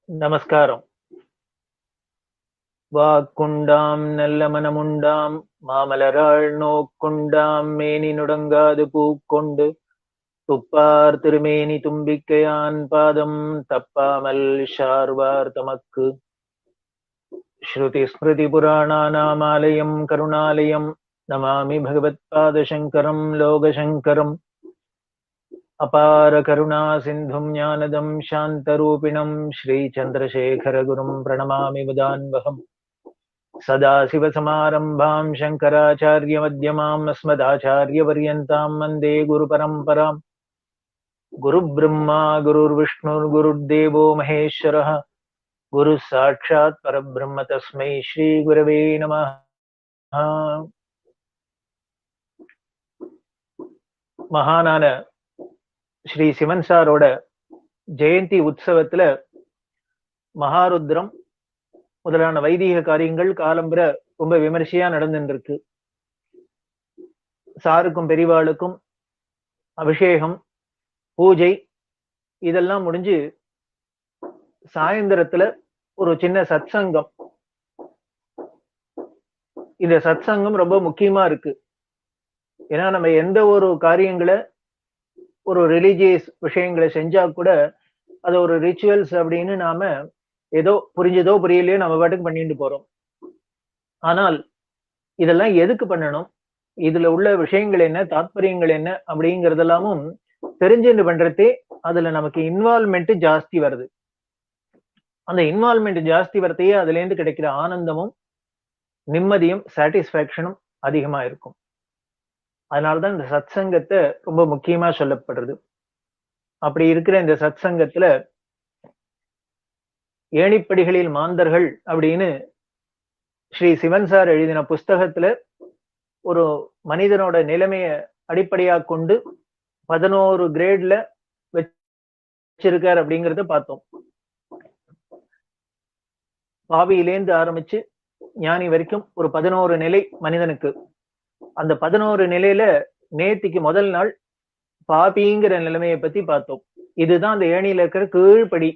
நமஸ்காரம் வாக்குண்டாம் நல்ல மனமுண்டாம் மாமலராள் நோக்குண்டாம் மேனி நுடங்காது பூக்கொண்டு துப்பார் திருமேனி தும்பிக்கையான் பாதம் தப்பாமல் ஷார்வார் தமக்கு ஸ்ருதி ஸ்மிருதி புராணானாமாலயம் கருணாலயம் நமாமி பகவத்பாதசங்கரம் லோகசங்கரம் அபார கருணா சிந்தும் ஞானதம் சாந்தரூபிணம் ஸ்ரீச்சந்திரசேகரகுரும் பிரணமாமி முதான்வகம் சதாசிவசமாரம்பாம் சங்கராச்சாரியமத்யமாம் அஸ்மதாச்சாரியபர்யந்தாம் வந்தே குருபரம்பராம் குருபிரம்மா குருர்விஷ்ணுர்குருர்தேவோ மகேஸ்வரः குரு சாட்சாத் பரபிரம்ம தஸ்மை ஸ்ரீ குரவே நம மகானான ஸ்ரீ சிவன் சாரோட ஜெயந்தி உற்சவத்துல மகாருத்ரம் முதலான வைதீக காரியங்கள் காலம்புற ரொம்ப விமர்சையா நடந்துட்டு இருக்கு சாருக்கும் பெரிவாளுக்கும் அபிஷேகம் பூஜை இதெல்லாம் முடிஞ்சு சாயந்தரத்துல ஒரு சின்ன சத்சங்கம் இந்த சத்சங்கம் ரொம்ப முக்கியமா இருக்கு ஏன்னா நம்ம எந்த ஒரு காரியங்களை ஒரு ரிலீஜியஸ் விஷயங்களை செஞ்சா கூட அது ஒரு ரிச்சுவல்ஸ் அப்படின்னு நாம ஏதோ புரிஞ்சதோ புரியலையோ நம்ம பாட்டுக்கு பண்ணிட்டு போறோம் ஆனால் இதெல்லாம் எதுக்கு பண்ணணும் இதுல உள்ள விஷயங்கள் என்ன தாத்பரியங்கள் என்ன அப்படிங்கறதெல்லாமும் தெரிஞ்சுட்டு பண்றதே அதுல நமக்கு இன்வால்மெண்ட் ஜாஸ்தி வருது அந்த இன்வால்மெண்ட் ஜாஸ்தி வரத்தையே அதுல இருந்து கிடைக்கிற ஆனந்தமும் நிம்மதியும் சாட்டிஸ்பாக்சனும் அதிகமா இருக்கும் அதனாலதான் இந்த சத் சங்கத்தை ரொம்ப முக்கியமா சொல்லப்படுறது அப்படி இருக்கிற இந்த சத் சங்கத்துல ஏணிப்படிகளில் மாந்தர்கள் அப்படின்னு ஸ்ரீ சிவன் சார் எழுதின புஸ்தகத்துல ஒரு மனிதனோட நிலைமைய அடிப்படையா கொண்டு பதினோரு கிரேட்ல வச்சிருக்கார் அப்படிங்கறத பார்த்தோம் பாவியிலேந்து ஆரம்பிச்சு ஞானி வரைக்கும் ஒரு பதினோரு நிலை மனிதனுக்கு அந்த பதினோரு நிலையில நேத்திக்கு முதல் நாள் பாபிங்கிற நிலைமையை பத்தி பார்த்தோம் இதுதான் அந்த ஏணியில இருக்கிற கீழ்படி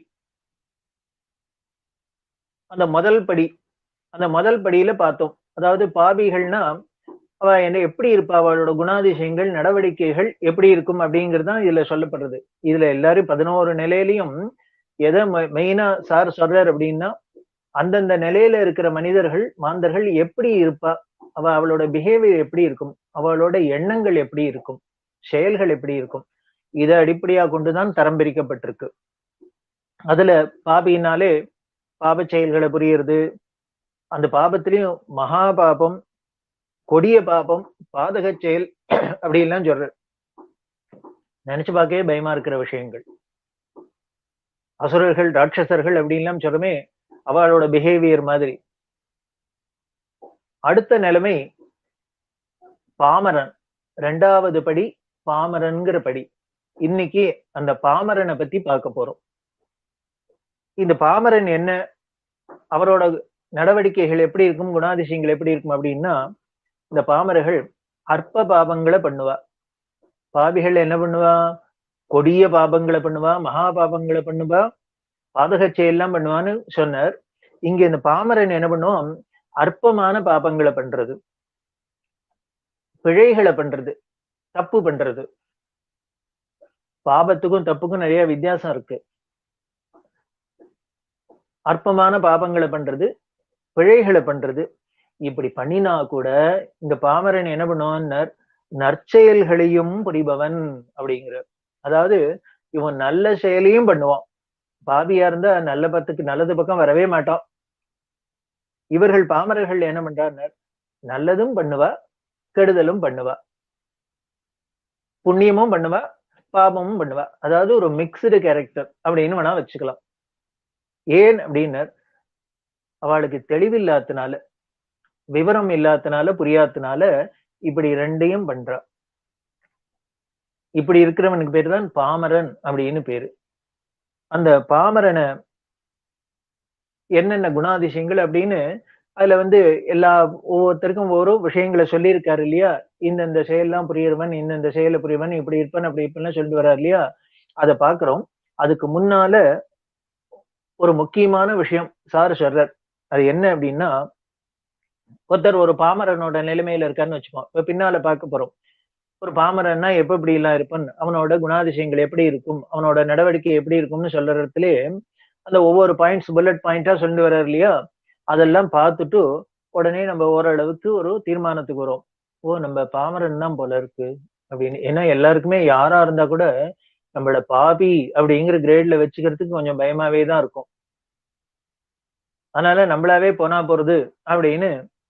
அந்த முதல் படி அந்த முதல் படியில பார்த்தோம் அதாவது பாபிகள்னா அவ என்ன எப்படி இருப்பா அவளோட குணாதிசயங்கள் நடவடிக்கைகள் எப்படி இருக்கும் அப்படிங்கிறது தான் இதுல சொல்லப்படுறது இதுல எல்லாரும் பதினோரு நிலையிலையும் எதை மெயினா சார் சொல்றாரு அப்படின்னா அந்தந்த நிலையில இருக்கிற மனிதர்கள் மாந்தர்கள் எப்படி இருப்பா அவ அவளோட பிஹேவியர் எப்படி இருக்கும் அவளோட எண்ணங்கள் எப்படி இருக்கும் செயல்கள் எப்படி இருக்கும் இதை அடிப்படையா கொண்டுதான் தரம் பிரிக்கப்பட்டிருக்கு அதுல பாபினாலே பாப செயல்களை புரியுறது அந்த பாபத்திலையும் மகா பாபம் கொடிய பாபம் பாதக செயல் அப்படி எல்லாம் சொல்ற நினைச்சு பார்க்கவே பயமா இருக்கிற விஷயங்கள் அசுரர்கள் ராட்சசர்கள் அப்படின்லாம் சொல்றமே அவளோட பிஹேவியர் மாதிரி அடுத்த நிலைமை பாமரன் ரெண்டாவது படி பாமரன்கிற படி இன்னைக்கு அந்த பாமரனை பத்தி பார்க்க போறோம் இந்த பாமரன் என்ன அவரோட நடவடிக்கைகள் எப்படி இருக்கும் குணாதிசயங்கள் எப்படி இருக்கும் அப்படின்னா இந்த பாமரர்கள் அற்ப பாபங்களை பண்ணுவா பாபிகள் என்ன பண்ணுவா கொடிய பாபங்களை பண்ணுவா மகா பாபங்களை பண்ணுவா பாதக செயல்லாம் பண்ணுவான்னு சொன்னார் இங்க இந்த பாமரன் என்ன பண்ணுவோம் அற்பமான பாபங்களை பண்றது பிழைகளை பண்றது தப்பு பண்றது பாபத்துக்கும் தப்புக்கும் நிறைய வித்தியாசம் இருக்கு அற்பமான பாபங்களை பண்றது பிழைகளை பண்றது இப்படி பண்ணினா கூட இந்த பாமரன் என்ன பண்ணுவான் நற்செயல்களையும் புரிபவன் அப்படிங்கிற அதாவது இவன் நல்ல செயலையும் பண்ணுவான் பாபியா இருந்தா நல்ல பத்துக்கு நல்லது பக்கம் வரவே மாட்டான் இவர்கள் பாமரர்கள் என்ன பண்றார் நல்லதும் பண்ணுவா கெடுதலும் பண்ணுவா புண்ணியமும் பண்ணுவா பாபமும் பண்ணுவா அதாவது ஒரு மிக்சடு கேரக்டர் அப்படின்னு வேணா வச்சுக்கலாம் ஏன் அப்படின்னர் அவளுக்கு தெளிவில்லாதனால விவரம் இல்லாதனால புரியாதனால இப்படி ரெண்டையும் பண்றா இப்படி இருக்கிறவனுக்கு பேர் தான் பாமரன் அப்படின்னு பேரு அந்த பாமரனை என்னென்ன குணாதிசயங்கள் அப்படின்னு அதுல வந்து எல்லா ஒவ்வொருத்தருக்கும் ஒவ்வொரு விஷயங்களை சொல்லியிருக்காரு இல்லையா இந்தந்த செயல்லாம் புரியறவன் இந்தந்த செயலை புரியவன் இப்படி இருப்பன் அப்படி இருப்பேன் சொல்லிட்டு வர்றாரு இல்லையா அதை பாக்குறோம் அதுக்கு முன்னால ஒரு முக்கியமான விஷயம் சார் சொல்றார் அது என்ன அப்படின்னா ஒருத்தர் ஒரு பாமரனோட நிலைமையில இருக்காருன்னு வச்சுப்போம் இப்ப பின்னால பார்க்க போறோம் ஒரு பாமரன்னா எப்ப இப்படி எல்லாம் இருப்பான் அவனோட குணாதிசயங்கள் எப்படி இருக்கும் அவனோட நடவடிக்கை எப்படி இருக்கும்னு சொல்றதுலயே அந்த ஒவ்வொரு பாயிண்ட்ஸ் புல்லட் பாயிண்டா சொல்லி வர்றாரு இல்லையா அதெல்லாம் பார்த்துட்டு உடனே நம்ம ஓரளவுக்கு ஒரு தீர்மானத்துக்கு வரும் ஓ நம்ம பாமரன் தான் போல இருக்கு அப்படின்னு ஏன்னா எல்லாருக்குமே யாரா இருந்தா கூட நம்மள பாபி அப்படிங்கிற கிரேட்ல வச்சுக்கிறதுக்கு கொஞ்சம் பயமாவே தான் இருக்கும் அதனால நம்மளாவே போனா போறது அப்படின்னு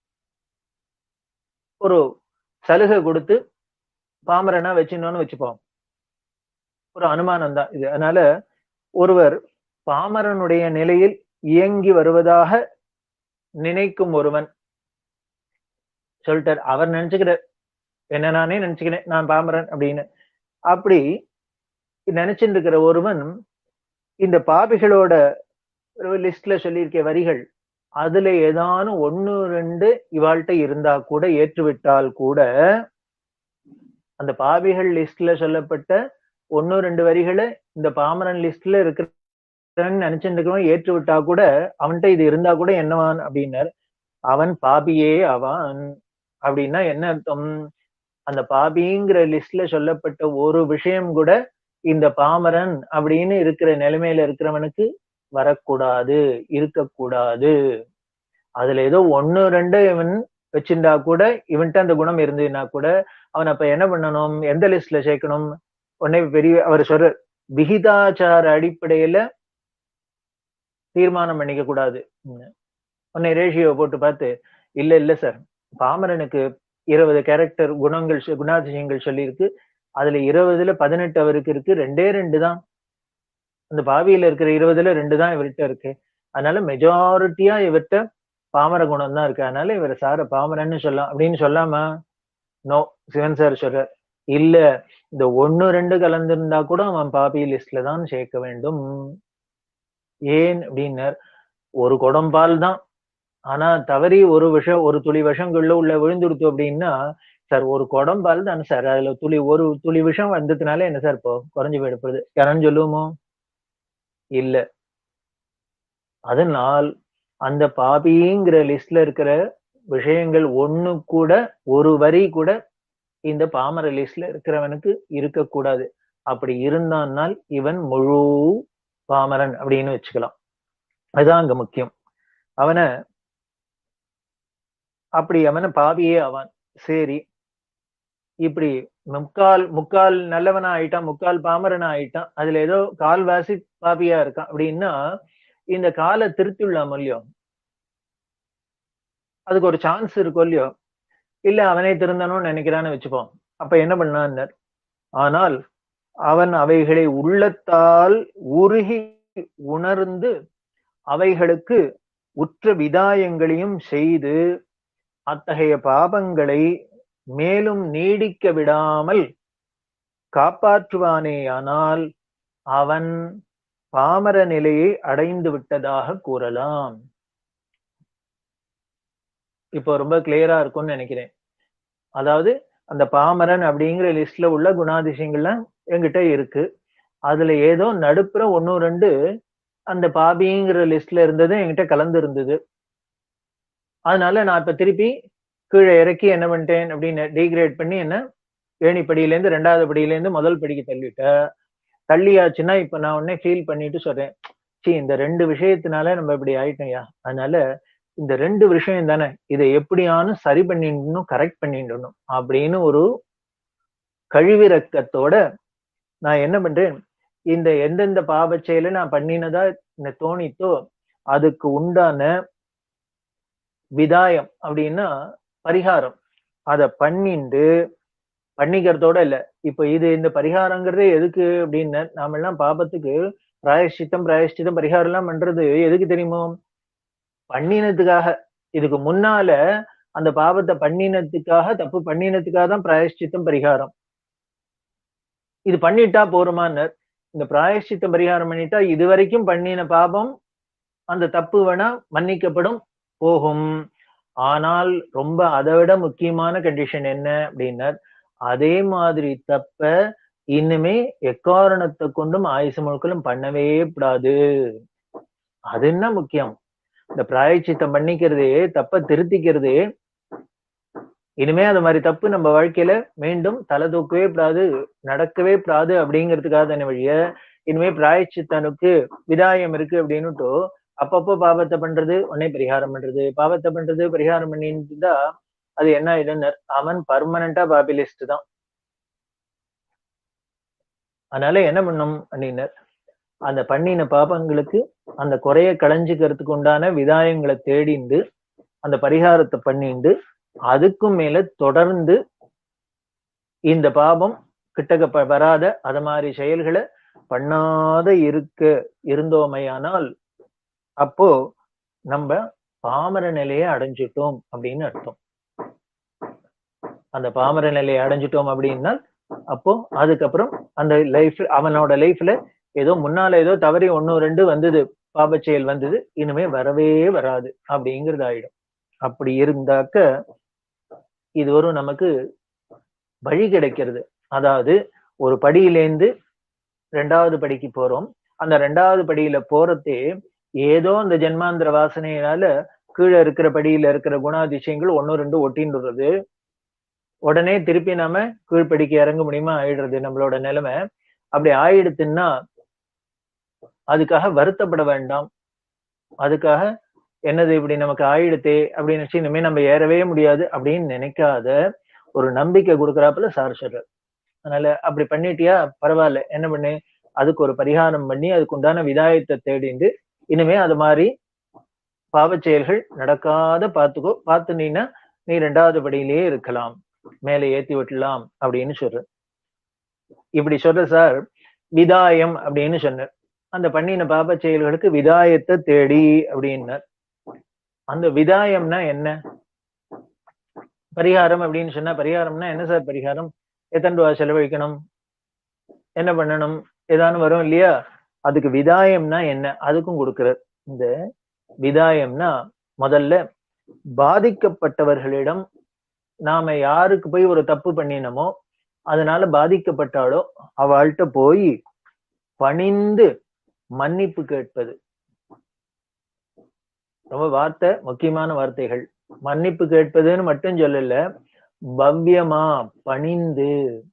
ஒரு சலுகை கொடுத்து பாமரனா வச்சிருந்தோம்னு வச்சுப்போம் ஒரு அனுமானம் தான் இது அதனால ஒருவர் பாமரனுடைய நிலையில் இயங்கி வருவதாக நினைக்கும் ஒருவன் சொல்லிட்டார் அவர் நினைச்சுக்கிறார் என்ன நானே நினைச்சுக்கிறேன் நான் பாமரன் அப்படின்னு அப்படி நினைச்சிட்டு இருக்கிற ஒருவன் இந்த பாபிகளோட லிஸ்ட்ல சொல்லியிருக்க வரிகள் அதுல ஏதானும் ஒன்னு ரெண்டு இவாள்கிட்ட இருந்தா கூட ஏற்றுவிட்டால் கூட அந்த பாபிகள் லிஸ்ட்ல சொல்லப்பட்ட ஒன்னு ரெண்டு வரிகளை இந்த பாமரன் லிஸ்ட்ல இருக்கிறன்னு நினைச்சிட்டு இருக்கிறவன் ஏற்று விட்டா கூட அவன்கிட்ட இது இருந்தா கூட என்னவான் அப்படின்னார் அவன் பாபியே அவன் அப்படின்னா என்ன அர்த்தம் அந்த பாபிங்கிற லிஸ்ட்ல சொல்லப்பட்ட ஒரு விஷயம் கூட இந்த பாமரன் அப்படின்னு இருக்கிற நிலைமையில இருக்கிறவனுக்கு வரக்கூடாது இருக்கக்கூடாது அதுல ஏதோ ஒன்னு ரெண்டு இவன் வச்சிருந்தா கூட இவன்கிட்ட அந்த குணம் இருந்ததுன்னா கூட அவன் அப்ப என்ன பண்ணணும் எந்த லிஸ்ட்ல சேர்க்கணும் உடனே பெரிய அவர் சொல்ற விகிதாச்சார அடிப்படையில தீர்மானம் பண்ணிக்க கூடாது உடனே ரேஷியோ போட்டு பார்த்து இல்ல இல்ல சார் பாமரனுக்கு இருபது கேரக்டர் குணங்கள் குணாதிசயங்கள் சொல்லியிருக்கு அதுல இருபதுல பதினெட்டு அவருக்கு இருக்கு ரெண்டே ரெண்டு தான் அந்த பாவியில இருக்கிற இருபதுல ரெண்டு தான் இவர்கிட்ட இருக்கு அதனால மெஜாரிட்டியா இவர்கிட்ட பாமர குணம் தான் இருக்கு அதனால இவர் சார பாமரன்னு சொல்லலாம் அப்படின்னு சொல்லாமா நோ சிவன் சார் சொல்ற இல்ல இந்த ஒன்னு ரெண்டு கலந்திருந்தா கூட அவன் பாபி லிஸ்ட்ல தான் சேர்க்க வேண்டும் ஏன் அப்படின்னார் ஒரு குடம் பால் தான் ஆனா தவறி ஒரு விஷம் ஒரு துளி விஷங்குள்ள உள்ள விழுந்துடுத்து அப்படின்னா சார் ஒரு குடம் பால் தானே சார் அதுல துளி ஒரு துளி விஷம் வந்ததுனால என்ன சார் இப்போ குறைஞ்சு போயிடுறது யாரும் சொல்லுவோமோ இல்ல அதனால் அந்த பாபிங்கிற லிஸ்ட்ல இருக்கிற விஷயங்கள் ஒண்ணு கூட ஒரு வரி கூட இந்த பாமர லிஸ்ட்ல இருக்கிறவனுக்கு இருக்கக்கூடாது அப்படி இருந்தான்னால் இவன் முழு பாமரன் அப்படின்னு வச்சுக்கலாம் அதுதான் அங்க முக்கியம் அவனை அப்படி அவனை பாவியே அவன் சரி இப்படி முக்கால் முக்கால் நல்லவனா ஆயிட்டான் முக்கால் பாமரனா ஆயிட்டான் அதுல ஏதோ கால்வாசி பாபியா இருக்கான் அப்படின்னா இந்த காலை திருத்திடலாம் இல்லையோ அதுக்கு ஒரு சான்ஸ் இருக்கும் இல்லையோ இல்ல அவனே திருந்தணும்னு நினைக்கிறான்னு வச்சுப்போம் அப்ப என்ன பண்ணான் ஆனால் அவன் அவைகளை உள்ளத்தால் உருகி உணர்ந்து அவைகளுக்கு உற்ற விதாயங்களையும் செய்து அத்தகைய பாபங்களை மேலும் நீடிக்க விடாமல் காப்பாற்றுவானேயானால் அவன் பாமர நிலையை அடைந்து விட்டதாக கூறலாம் இப்போ ரொம்ப கிளியரா இருக்கும்னு நினைக்கிறேன் அதாவது அந்த பாமரன் அப்படிங்கிற லிஸ்ட்ல உள்ள குணாதிசயங்கள்லாம் என்கிட்ட இருக்கு அதுல ஏதோ நடுப்புற ஒன்னு ரெண்டு அந்த பாபிங்கிற லிஸ்ட்ல இருந்தது என்கிட்ட கலந்து இருந்தது அதனால நான் இப்ப திருப்பி கீழே இறக்கி என்ன பண்ணிட்டேன் அப்படின்னு டீக்ரேட் பண்ணி என்ன ஏணி படியில இருந்து ரெண்டாவது படியில இருந்து முதல் படிக்கு தள்ளிட்டேன் தள்ளியாச்சுன்னா இப்ப நான் உடனே ஃபீல் பண்ணிட்டு சொல்றேன் சி இந்த ரெண்டு விஷயத்தினால நம்ம இப்படி ஆயிட்டோம்யா அதனால இந்த ரெண்டு விஷயம் தானே இதை எப்படியானு சரி பண்ணிடணும் கரெக்ட் பண்ணிடணும் அப்படின்னு ஒரு கழிவிறக்கத்தோட நான் என்ன பண்றேன் இந்த எந்தெந்த பாவ செயலை நான் பண்ணினதா இந்த தோணித்தோ அதுக்கு உண்டான விதாயம் அப்படின்னா பரிகாரம் அத பண்ணிண்டு பண்ணிக்கிறதோட இல்ல இப்ப இது இந்த பரிகாரங்கிறதே எதுக்கு அப்படின்னு நாம எல்லாம் பாபத்துக்கு பிராயஷ்சித்தம் பிராயஷ்சித்தம் பரிகாரம் எல்லாம் பண்றது எதுக்கு தெரியுமோ பண்ணினதுக்காக இதுக்கு முன்னால அந்த பாவத்தை பண்ணினதுக்காக தப்பு பண்ணினதுக்காக தான் பிராயஷ்சித்தம் பரிகாரம் இது பண்ணிட்டா போருமான்னர் இந்த பிராயஷ்சித்தம் பரிகாரம் பண்ணிட்டா இது வரைக்கும் பண்ணின பாபம் அந்த தப்பு வேணா மன்னிக்கப்படும் போகும் ஆனால் ரொம்ப அதை விட முக்கியமான கண்டிஷன் என்ன அப்படின்னர் அதே மாதிரி தப்ப இன்னுமே எக்காரணத்தை கொண்டும் ஆயுசு முழுக்களும் பண்ணவே கூடாது அது என்ன முக்கியம் இந்த பிராயச்சித்தம் பண்ணிக்கிறதே தப்ப திருத்திக்கிறதே இனிமே அந்த மாதிரி தப்பு நம்ம வாழ்க்கையில மீண்டும் தலை தூக்கவே கூடாது நடக்கவே கூடாது அப்படிங்கிறதுக்காக தானே வழிய இனிமே பிராயச்சித்தனுக்கு விதாயம் இருக்கு அப்படின்னுட்டு அப்பப்போ பாவத்தை பண்றது உடனே பரிகாரம் பண்றது பாவத்தை பண்றது பரிகாரம் பண்ணிட்டு இருந்தா அது என்ன ஆயிடுன்னு அவன் பர்மனண்டா பாபிலிஸ்ட் தான் அதனால என்ன பண்ணும் அப்படின்னர் அந்த பண்ணின பாபங்களுக்கு அந்த குறைய களைஞ்சுக்கிறதுக்கு உண்டான விதாயங்களை தேடிண்டு அந்த பரிகாரத்தை பண்ணிண்டு அதுக்கும் மேல தொடர்ந்து இந்த பாபம் கிட்டக்க ப- வராத அத மாதிரி செயல்களை பண்ணாத இருக்க இருந்தோமையானால் அப்போ நம்ம பாமர நிலையை அடைஞ்சிட்டோம் அப்படின்னு அர்த்தம் அந்த பாமர நிலையை அடைஞ்சிட்டோம் அப்படின்னா அப்போ அதுக்கப்புறம் அந்த லைஃப் அவனோட லைஃப்ல ஏதோ முன்னால ஏதோ தவறி ஒண்ணு ரெண்டு வந்தது பாபச் செயல் வந்தது இனிமே வரவே வராது அப்படிங்கிறது ஆயிடும் அப்படி இருந்தாக்க இது ஒரு நமக்கு வழி கிடைக்கிறது அதாவது ஒரு படியிலேந்து ரெண்டாவது படிக்கு போறோம் அந்த ரெண்டாவது படியில போறதே ஏதோ அந்த ஜென்மாந்திர வாசனையினால கீழே இருக்கிற படியில இருக்கிற குணாதிசயங்கள் ஒன்னு ரெண்டு ஒட்டின்றது உடனே திருப்பி நாம கீழ்ப்படிக்கு இறங்க முடியுமா ஆயிடுறது நம்மளோட நிலைமை அப்படி ஆயிடுத்துன்னா அதுக்காக வருத்தப்பட வேண்டாம் அதுக்காக என்னது இப்படி நமக்கு ஆயிடுத்தே அப்படின்னு வச்சு இனிமே நம்ம ஏறவே முடியாது அப்படின்னு நினைக்காத ஒரு நம்பிக்கை கொடுக்குறாப்புல சார் சொல்றார் அதனால அப்படி பண்ணிட்டியா பரவாயில்ல என்ன பண்ணு அதுக்கு ஒரு பரிகாரம் பண்ணி அதுக்கு உண்டான விதாயத்தை தேடிண்டு இனிமே அது மாதிரி பாவச் செயல்கள் நடக்காத பார்த்துக்கோ பார்த்துனீன்னா நீ ரெண்டாவது படியிலேயே இருக்கலாம் மேலே ஏத்தி விட்டலாம் அப்படின்னு சொல்ற இப்படி சொல்ற சார் விதாயம் அப்படின்னு சொன்னார் அந்த பண்ணின பாப செயல்களுக்கு விதாயத்தை தேடி அப்படின்னார் அந்த விதாயம்னா என்ன பரிகாரம் அப்படின்னு சொன்னா பரிகாரம்னா என்ன சார் பரிகாரம் எத்தனை ரூபா செலவழிக்கணும் என்ன பண்ணணும் ஏதானு வரும் இல்லையா அதுக்கு விதாயம்னா என்ன அதுக்கும் கொடுக்கிறார் இந்த விதாயம்னா முதல்ல பாதிக்கப்பட்டவர்களிடம் நாம யாருக்கு போய் ஒரு தப்பு பண்ணினோமோ அதனால பாதிக்கப்பட்டாலோ அவள்கிட்ட போய் பணிந்து மன்னிப்பு கேட்பது ரொம்ப வார்த்தை முக்கியமான வார்த்தைகள் மன்னிப்பு கேட்பதுன்னு மட்டும் சொல்லல பவ்யமா பணிந்து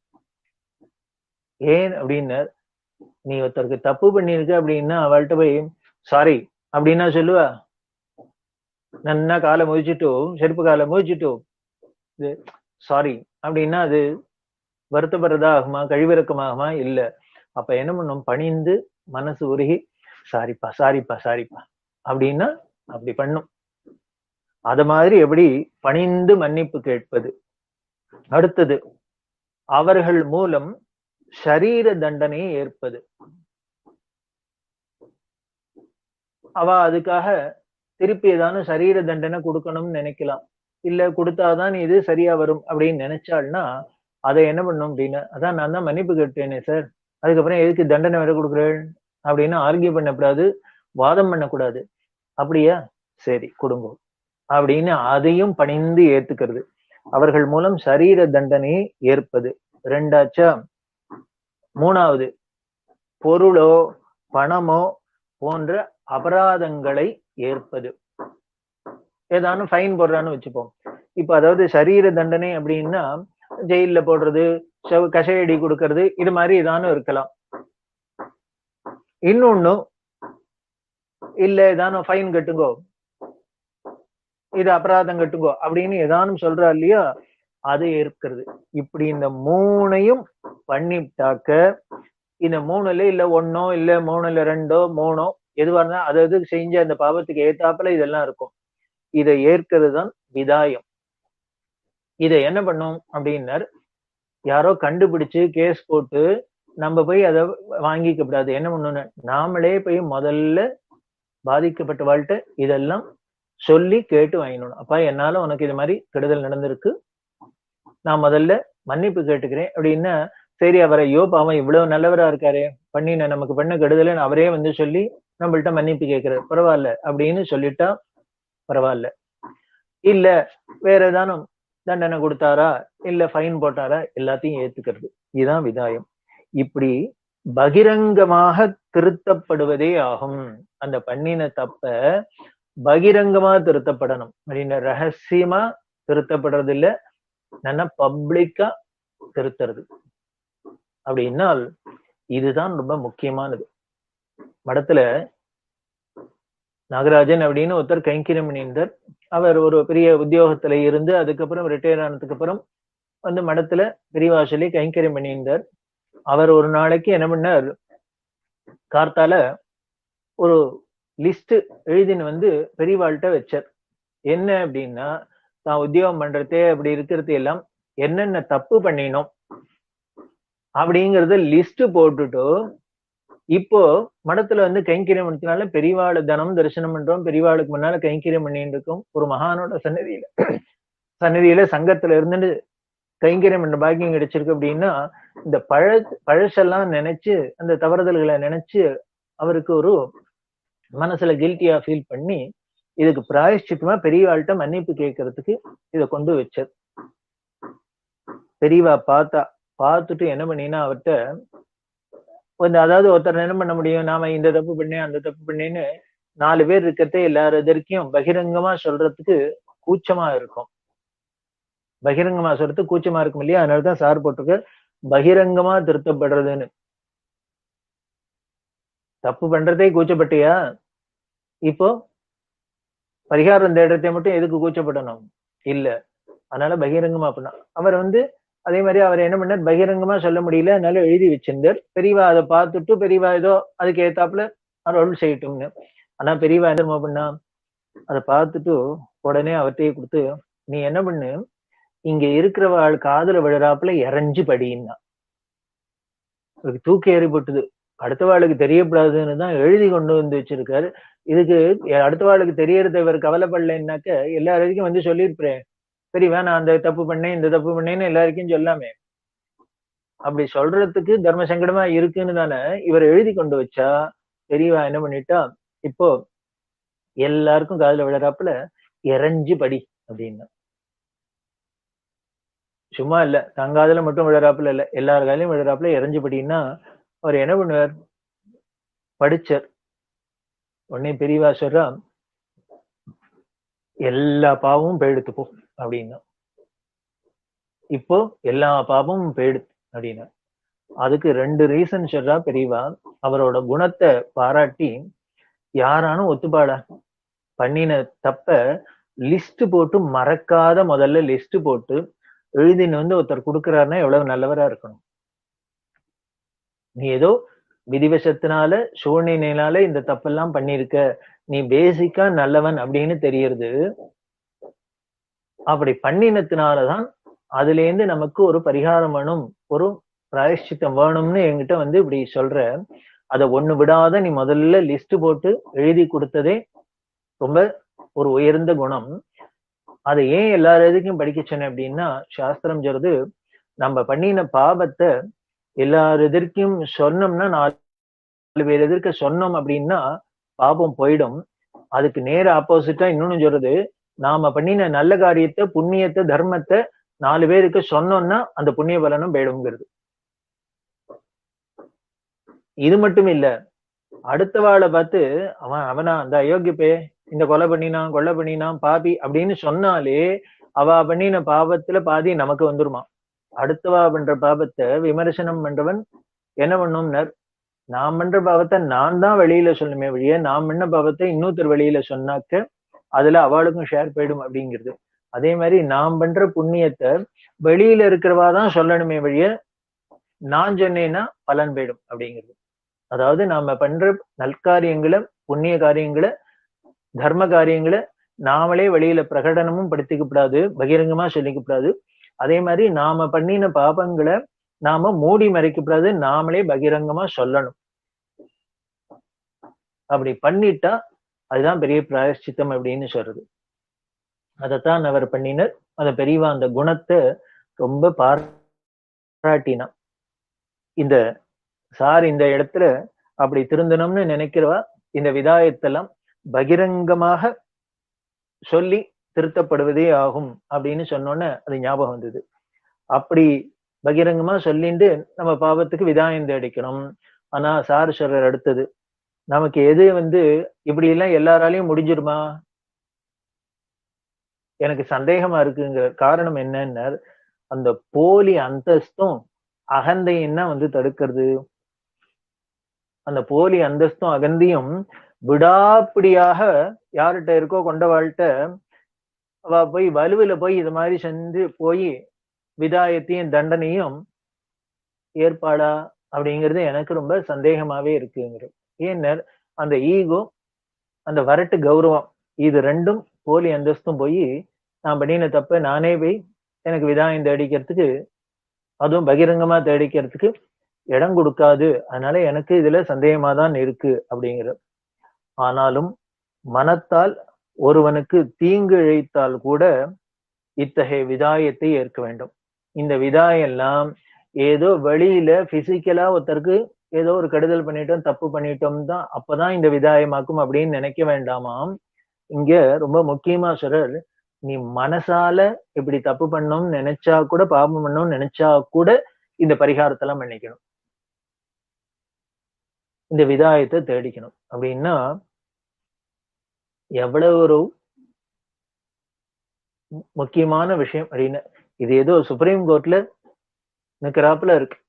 ஏன் அப்படின்னு நீ ஒருத்தருக்கு தப்பு பண்ணிருக்க அப்படின்னா அவள்கிட்ட போய் சாரி அப்படின்னா சொல்லுவா நன்னா காலை முதிச்சுட்டோ செருப்பு காலை முதிச்சுட்டோ இது சாரி அப்படின்னா அது வருத்தப்படுறதா ஆகுமா கழிவிறக்கமாகுமா இல்ல அப்ப என்ன பண்ணும் பணிந்து மனசு உருகி சாரிப்பா சாரிப்பா சாரிப்பா அப்படின்னா அப்படி பண்ணும் அத மாதிரி எப்படி பணிந்து மன்னிப்பு கேட்பது அடுத்தது அவர்கள் மூலம் ஷரீர தண்டனையை ஏற்பது அவ அதுக்காக திருப்பி ஏதானும் சரீர தண்டனை கொடுக்கணும்னு நினைக்கலாம் இல்ல கொடுத்தாதான் இது சரியா வரும் அப்படின்னு நினைச்சாள்னா அதை என்ன பண்ணும் அப்படின்னு அதான் நான் தான் மன்னிப்பு கேட்டேனே சார் அதுக்கப்புறம் எதுக்கு தண்டனை வேற கொடுக்குறேன் அப்படின்னு ஆர்கியூ பண்ணக்கூடாது வாதம் பண்ணக்கூடாது அப்படியா சரி கொடுங்க அப்படின்னு அதையும் பணிந்து ஏத்துக்கிறது அவர்கள் மூலம் சரீர தண்டனையை ஏற்பது ரெண்டாச்சா மூணாவது பொருளோ பணமோ போன்ற அபராதங்களை ஏற்பது ஏதானும் ஃபைன் போடுறான்னு வச்சுப்போம் இப்ப அதாவது சரீர தண்டனை அப்படின்னா ஜெயில்ல போடுறது செவ- கஷையடி கொடுக்கறது இது மாதிரி ஏதானும் இருக்கலாம் இன்னொன்னு இல்ல ஏதானும் ஃபைன் கட்டுங்கோ இது அபராதம் கட்டுங்கோ அப்படின்னு ஏதானும் சொல்றா இல்லையா அது ஏற்கிறது இப்படி இந்த மூணையும் பண்ணிட்டாக்க இந்த மூணுல இல்ல ஒன்னோ இல்ல மூணுல ரெண்டோ மூணோ எதுவா இருந்தா அது அது செஞ்ச அந்த பாவத்துக்கு ஏத்தாப்புல இதெல்லாம் இருக்கும் இதை ஏற்கிறது தான் விதாயம் இதை என்ன பண்ணும் அப்படின்னார் யாரோ கண்டுபிடிச்சு கேஸ் போட்டு நம்ம போய் அதை வாங்கிக்க கூடாது என்ன பண்ணணும்னு நாமளே போய் முதல்ல பாதிக்கப்பட்ட வாழ்க்கை இதெல்லாம் சொல்லி கேட்டு வாங்கிடணும் அப்பா என்னால உனக்கு இது மாதிரி கெடுதல் நடந்திருக்கு நான் முதல்ல மன்னிப்பு கேட்டுக்கிறேன் அப்படின்னா சரி அவரை ஐயோ பாவம் இவ்வளவு நல்லவரா இருக்காரே பண்ணின நமக்கு பண்ண கெடுதல்னு அவரே வந்து சொல்லி நம்மள்ட்ட மன்னிப்பு கேட்கிறாரு பரவாயில்ல அப்படின்னு சொல்லிட்டா பரவாயில்ல இல்ல வேற ஏதானும் தண்டனை கொடுத்தாரா இல்ல ஃபைன் போட்டாரா எல்லாத்தையும் ஏத்துக்கிறது இதுதான் விதாயம் இப்படி பகிரங்கமாக திருத்தப்படுவதே ஆகும் அந்த பண்ணின தப்ப பகிரங்கமா திருத்தப்படணும் அப்படின்னு ரகசியமா திருத்தப்படுறது இல்ல நல்லா பப்ளிக்கா திருத்துறது அப்படின்னால் இதுதான் ரொம்ப முக்கியமானது மடத்துல நாகராஜன் அப்படின்னு ஒருத்தர் கைங்கிரம் பண்ணியிருந்தார் அவர் ஒரு பெரிய உத்தியோகத்துல இருந்து அதுக்கப்புறம் ரிட்டையர் ஆனதுக்கு அப்புறம் வந்து மடத்துல பெரியவாசலே கைங்கரியம் பண்ணியிருந்தார் அவர் ஒரு நாளைக்கு என்ன பண்ணார் கார்த்தால ஒரு லிஸ்ட் எழுதின்னு வந்து பெரியவாள்கிட்ட வச்சார் என்ன அப்படின்னா தான் உத்தியோகம் பண்றதே அப்படி இருக்கிறது எல்லாம் என்னென்ன தப்பு பண்ணினோம் அப்படிங்கறத லிஸ்ட் போட்டுட்டு இப்போ மடத்துல வந்து கைங்கரியம் பண்ணதுனால பெரியவாளை தனம் தரிசனம் பண்றோம் பெரியவாளுக்கு முன்னால கைங்கரியம் பண்ணிட்டு இருக்கோம் ஒரு மகானோட சன்னதியில சன்னதியில சங்கத்துல இருந்துட்டு கைங்கரியம் பண்ற பாக்கியம் கிடைச்சிருக்கு அப்படின்னா இந்த பழ பழசெல்லாம் நினைச்சு அந்த தவறுதல்களை நினைச்சு அவருக்கு ஒரு மனசுல கில்ட்டியா ஃபீல் பண்ணி இதுக்கு பிராயஷ்சித்தமா பெரியவாள்கிட்ட மன்னிப்பு கேட்கறதுக்கு இதை கொண்டு வச்சார் பெரியவா பார்த்தா பார்த்துட்டு என்ன பண்ணினா அவர்கிட்ட கொஞ்சம் அதாவது ஒருத்தர் என்ன பண்ண முடியும் நாம இந்த தப்பு பண்ணேன் அந்த தப்பு பண்ணேன்னு நாலு பேர் இருக்கிறதே எல்லாரும் எதற்கும் பகிரங்கமா சொல்றதுக்கு கூச்சமா இருக்கும் பகிரங்கமா சொல்றதுக்கு கூச்சமா இருக்கும் இல்லையா அதனாலதான் சார் போட்டிருக்க பகிரங்கமா திருத்தப்படுறதுன்னு தப்பு பண்றதே கூச்சப்பட்டியா இப்போ பரிகாரம் தேடுறதை மட்டும் எதுக்கு கூச்சப்படணும் இல்ல அதனால பகிரங்கமா பண்ணா அவர் வந்து அதே மாதிரி அவர் என்ன பண்ணார் பகிரங்கமா சொல்ல முடியல அதனால எழுதி வச்சிருந்தார் பெரியவா அதை பார்த்துட்டு பெரியவா ஏதோ அதுக்கு ஏத்தாப்புல அருள் செய்யட்டும்னு ஆனா பெரியவா என்ன பண்ணா அதை பார்த்துட்டு உடனே அவர்கிட்டயே கொடுத்து நீ என்ன பண்ணு இங்க இருக்கிறவாள் காதுல விழுறாப்புல இறஞ்சு படின்னா அவருக்கு தூக்கி எறிபட்டுது அடுத்த வாளுக்கு தெரியப்படாதுன்னு தான் எழுதி கொண்டு வந்து வச்சிருக்காரு இதுக்கு அடுத்த வாளுக்கு தெரியறத இவர் கவலைப்படலைன்னாக்க எல்லாருக்கும் வந்து சொல்லியிருப்பேன் பெரியவா நான் அந்த தப்பு பண்ணேன் இந்த தப்பு பண்ணேன்னு எல்லாருக்கும் சொல்லாமே அப்படி சொல்றதுக்கு தர்ம சங்கடமா இருக்குன்னு தானே இவர் எழுதி கொண்டு வச்சா பெரியவா என்ன பண்ணிட்டா இப்போ எல்லாருக்கும் காதுல விழறாப்புல இறஞ்சி படி அப்படின்னா சும்மா இல்ல தங்காதுல மட்டும் விழறாப்புல இல்ல எல்லார் காலையும் விழறாப்புல இறஞ்சி படின்னா அவர் என்ன பண்ணுவார் படிச்சார் உடனே பெரியவா சொல்றா எல்லா பாவமும் போயிடுத்து போ அப்படின்னா இப்போ எல்லா பாவமும் போயிடுத்து அப்படின்னா அதுக்கு ரெண்டு ரீசன் சொல்றா பெரியவா அவரோட குணத்தை பாராட்டி யாரானும் ஒத்துப்பாடா பண்ணின தப்ப லிஸ்ட் போட்டு மறக்காத முதல்ல லிஸ்ட் போட்டு எழுதின்னு வந்து ஒருத்தர் கொடுக்குறாருன்னா எவ்வளவு நல்லவரா இருக்கணும் நீ ஏதோ விதிவசத்தினால சூழ்நிலையினால இந்த தப்பெல்லாம் பண்ணிருக்க நீ பேசிக்கா நல்லவன் அப்படின்னு தெரியறது அப்படி பண்ணினத்தினாலதான் அதுல இருந்து நமக்கு ஒரு பரிகாரம் வேணும் ஒரு பிராயஷ்சித்தம் வேணும்னு என்கிட்ட வந்து இப்படி சொல்ற அத ஒண்ணு விடாத நீ முதல்ல லிஸ்ட் போட்டு எழுதி கொடுத்ததே ரொம்ப ஒரு உயர்ந்த குணம் அதை ஏன் எல்லார் எதுக்கும் படிக்க சொன்னேன் அப்படின்னா சாஸ்திரம் சொல்றது நம்ம பண்ணின பாபத்தை எல்லார் எதிர்க்கும் சொன்னோம்னா நாலு பேர் எதிர்க்க சொன்னோம் அப்படின்னா பாபம் போயிடும் அதுக்கு நேர ஆப்போசிட்டா இன்னொன்னு சொல்றது நாம பண்ணின நல்ல காரியத்தை புண்ணியத்தை தர்மத்தை நாலு பேருக்கு சொன்னோம்னா அந்த புண்ணிய பலனும் போயிடுங்கிறது இது மட்டும் இல்ல அடுத்தவாளை பார்த்து அவன் அவனா அந்த அயோக்கியப்பே இந்த கொலை பண்ணினான் கொலை பண்ணினான் பாபி அப்படின்னு சொன்னாலே அவ பண்ணின பாவத்துல பாதி நமக்கு வந்துருமா அடுத்தவா பண்ற பாவத்தை விமர்சனம் பண்றவன் என்ன பண்ணும்னர் நான் பண்ற பாவத்தை நான் தான் வெளியில சொல்லணுமே வழிய நான் பண்ண பாவத்தை இன்னொருத்தர் வெளியில சொன்னாக்க அதுல அவளுக்கும் ஷேர் போயிடும் அப்படிங்கிறது அதே மாதிரி நான் பண்ற புண்ணியத்தை வெளியில இருக்கிறவா தான் சொல்லணுமே வழிய நான் சொன்னேன்னா பலன் போயிடும் அப்படிங்கிறது அதாவது நாம பண்ற நல்காரியங்களை புண்ணிய காரியங்களை தர்ம காரியங்களை நாமளே வெளியில பிரகடனமும் படுத்திக்கப்படாது பகிரங்கமா சொல்லிக்கப்படாது அதே மாதிரி நாம பண்ணின பாபங்களை நாம மூடி மறைக்கப்படாது நாமளே பகிரங்கமா சொல்லணும் அப்படி பண்ணிட்டா அதுதான் பெரிய பிராயஷ்சித்தம் அப்படின்னு சொல்றது அதைத்தான் அவர் பண்ணினர் அந்த பெரியவா அந்த குணத்தை ரொம்ப பாராட்டினா இந்த சார் இந்த இடத்துல அப்படி திருந்தணும்னு நினைக்கிறவா இந்த விதாயத்தெல்லாம் பகிரங்கமாக சொல்லி திருத்தப்படுவதே ஆகும் அப்படின்னு சொன்னோன்னே அது ஞாபகம் வந்தது அப்படி பகிரங்கமா சொல்லிட்டு நம்ம பாவத்துக்கு விதாயம் தேடிக்கணும் ஆனா சாருஷரர் அடுத்தது நமக்கு எது வந்து இப்படி எல்லாம் எல்லாராலையும் முடிஞ்சிருமா எனக்கு சந்தேகமா இருக்குங்கிற காரணம் என்னன்னா அந்த போலி அந்தஸ்தும் அகந்தையும் தான் வந்து தடுக்கிறது அந்த போலி அந்தஸ்தும் அகந்தியும் விடாப்பிடியாக யார்கிட்ட இருக்கோ கொண்டவாழ்கிட்ட அவ போய் வலுவில போய் இது மாதிரி செஞ்சு போய் விதாயத்தையும் தண்டனையும் ஏற்பாடா அப்படிங்கிறது எனக்கு ரொம்ப சந்தேகமாவே இருக்குங்கிறது ஏன்னா அந்த ஈகோ அந்த வரட்டு கௌரவம் இது ரெண்டும் போலி அந்தஸ்தும் போய் நான் பண்ணின தப்ப நானே போய் எனக்கு விதாயம் தேடிக்கிறதுக்கு அதுவும் பகிரங்கமா தேடிக்கிறதுக்கு இடம் கொடுக்காது அதனால எனக்கு இதுல சந்தேகமா தான் இருக்கு அப்படிங்கிற ஆனாலும் மனத்தால் ஒருவனுக்கு தீங்கு இழைத்தால் கூட இத்தகைய விதாயத்தை ஏற்க வேண்டும் இந்த விதாயம் எல்லாம் ஏதோ வெளியில பிசிக்கலா ஒருத்தருக்கு ஏதோ ஒரு கெடுதல் பண்ணிட்டோம் தப்பு பண்ணிட்டோம் தான் அப்பதான் இந்த விதாயமாக்கும் அப்படின்னு நினைக்க வேண்டாமாம் இங்க ரொம்ப முக்கியமா சொல்றார் நீ மனசால இப்படி தப்பு பண்ணோம்னு நினைச்சா கூட பாபம் பண்ணோம்னு நினைச்சா கூட இந்த பரிகாரத்தெல்லாம் பண்ணிக்கணும் இந்த விதாயத்தை தேடிக்கணும் அப்படின்னா எவ்வளவு ஒரு முக்கியமான விஷயம் அப்படின்னு இது ஏதோ சுப்ரீம் கோர்ட்ல நிக்கிறாப்புல இருக்கு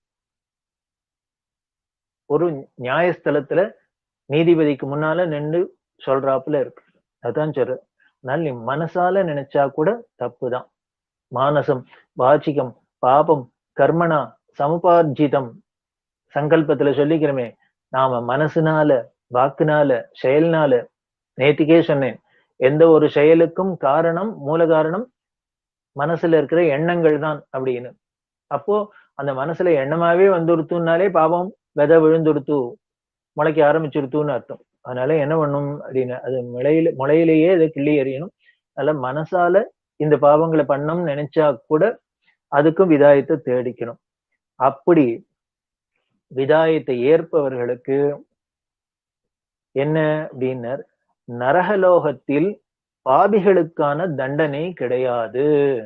ஒரு நியாயஸ்தலத்துல நீதிபதிக்கு முன்னால நின்று சொல்றாப்புல இருக்கு அதான் சொல்ற அதனால நீ மனசால நினைச்சா கூட தப்புதான் மானசம் வாச்சிகம் பாபம் கர்மனா சமுபார்ஜிதம் சங்கல்பத்துல சொல்லிக்கிறோமே நாம மனசுனால வாக்குனால செயல்னால நேத்திக்கே சொன்னேன் எந்த ஒரு செயலுக்கும் காரணம் மூல காரணம் மனசுல இருக்கிற எண்ணங்கள் தான் அப்படின்னு அப்போ அந்த மனசுல எண்ணமாவே வந்துடுத்துனாலே பாவம் விதை விழுந்துடுத்து முளைக்க ஆரம்பிச்சுடுத்துன்னு அர்த்தம் அதனால என்ன பண்ணும் அப்படின்னு அது முளையில முளையிலேயே அதை கிள்ளி எறியணும் அதனால மனசால இந்த பாவங்களை பண்ணோம்னு நினைச்சா கூட அதுக்கும் விதாயத்தை தேடிக்கணும் அப்படி விதாயத்தை ஏற்பவர்களுக்கு என்ன அப்படின்னர் நரகலோகத்தில் பாபிகளுக்கான தண்டனை கிடையாது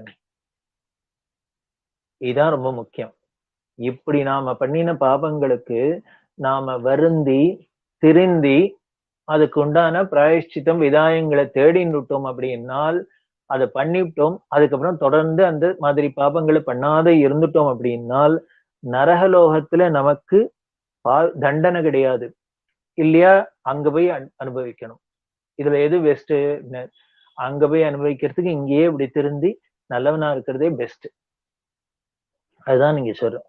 இதுதான் ரொம்ப முக்கியம் இப்படி நாம பண்ணின பாபங்களுக்கு நாம வருந்தி திருந்தி அதுக்கு உண்டான பிராயஷ்சித்தம் விதாயங்களை தேடின்னுட்டோம் அப்படின்னால் அதை பண்ணிவிட்டோம் அதுக்கப்புறம் தொடர்ந்து அந்த மாதிரி பாபங்களை பண்ணாத இருந்துட்டோம் அப்படின்னால் நரகலோகத்துல நமக்கு பா தண்டனை கிடையாது இல்லையா அங்க போய் அனுபவிக்கணும் இதுல எது பெஸ்ட் அங்க போய் அனுபவிக்கிறதுக்கு இங்கேயே இப்படி திருந்தி நல்லவனா இருக்கிறதே பெஸ்ட் அதுதான் நீங்க சொல்றோம்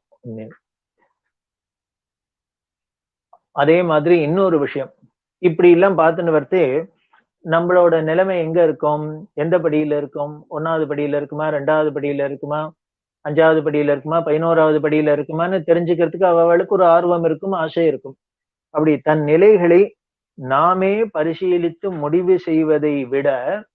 அதே மாதிரி இன்னொரு விஷயம் இப்படி எல்லாம் பார்த்துன்னு வரத்து நம்மளோட நிலைமை எங்க இருக்கும் எந்த படியில இருக்கும் ஒன்னாவது படியில இருக்குமா ரெண்டாவது படியில இருக்குமா அஞ்சாவது படியில இருக்குமா பதினோராவது படியில இருக்குமான்னு தெரிஞ்சுக்கிறதுக்கு அவளுக்கு ஒரு ஆர்வம் இருக்கும் ஆசை இருக்கும் அப்படி தன் நிலைகளை நாமே பரிசீலித்து முடிவு செய்வதை விட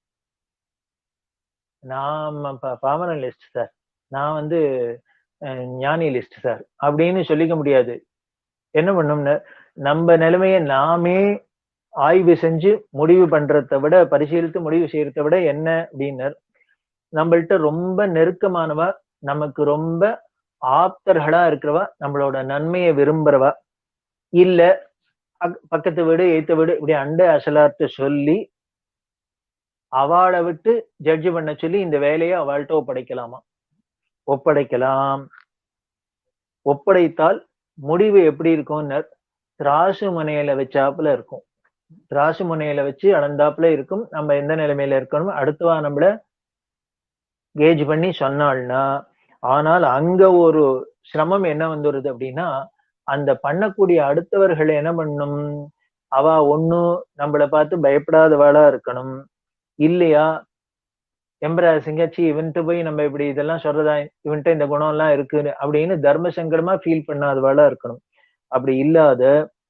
நாம பாமர லிஸ்ட் சார் நான் வந்து ஞானி லிஸ்ட் சார் அப்படின்னு சொல்லிக்க முடியாது என்ன பண்ணும்னு நம்ம நிலைமைய நாமே ஆய்வு செஞ்சு முடிவு பண்றதை விட பரிசீலித்து முடிவு செய்யறதை விட என்ன அப்படின்னர் நம்மள்ட்ட ரொம்ப நெருக்கமானவா நமக்கு ரொம்ப ஆப்தர்களா இருக்கிறவா நம்மளோட நன்மையை விரும்புறவா இல்ல பக்கத்து வீடு எய்த்த வீடு இப்படி அண்ட அசலார்த்த சொல்லி அவளை விட்டு ஜட்ஜ் பண்ண சொல்லி இந்த வேலையை அவள்கிட்ட ஒப்படைக்கலாமா ஒப்படைக்கலாம் ஒப்படைத்தால் முடிவு எப்படி இருக்கும்னு திராசு முனையில வச்சாப்புல இருக்கும் திராசு முனையில வச்சு அளந்தாப்புல இருக்கும் நம்ம எந்த நிலைமையில இருக்கணும் அடுத்தவா நம்மள கேஜ் பண்ணி சொன்னாள்னா ஆனால் அங்க ஒரு சிரமம் என்ன வந்துடுது அப்படின்னா அந்த பண்ணக்கூடிய அடுத்தவர்கள் என்ன பண்ணும் அவ ஒன்னும் நம்மள பார்த்து பயப்படாதவாளா இருக்கணும் இல்லையா எம்பராசிங்காச்சி இவன்ட்டு போய் நம்ம இப்படி இதெல்லாம் சொல்றதா இவன்ட்ட இந்த குணம் எல்லாம் இருக்குன்னு அப்படின்னு தர்ம சங்கடமா ஃபீல் பண்ணாதவாளா இருக்கணும் அப்படி இல்லாத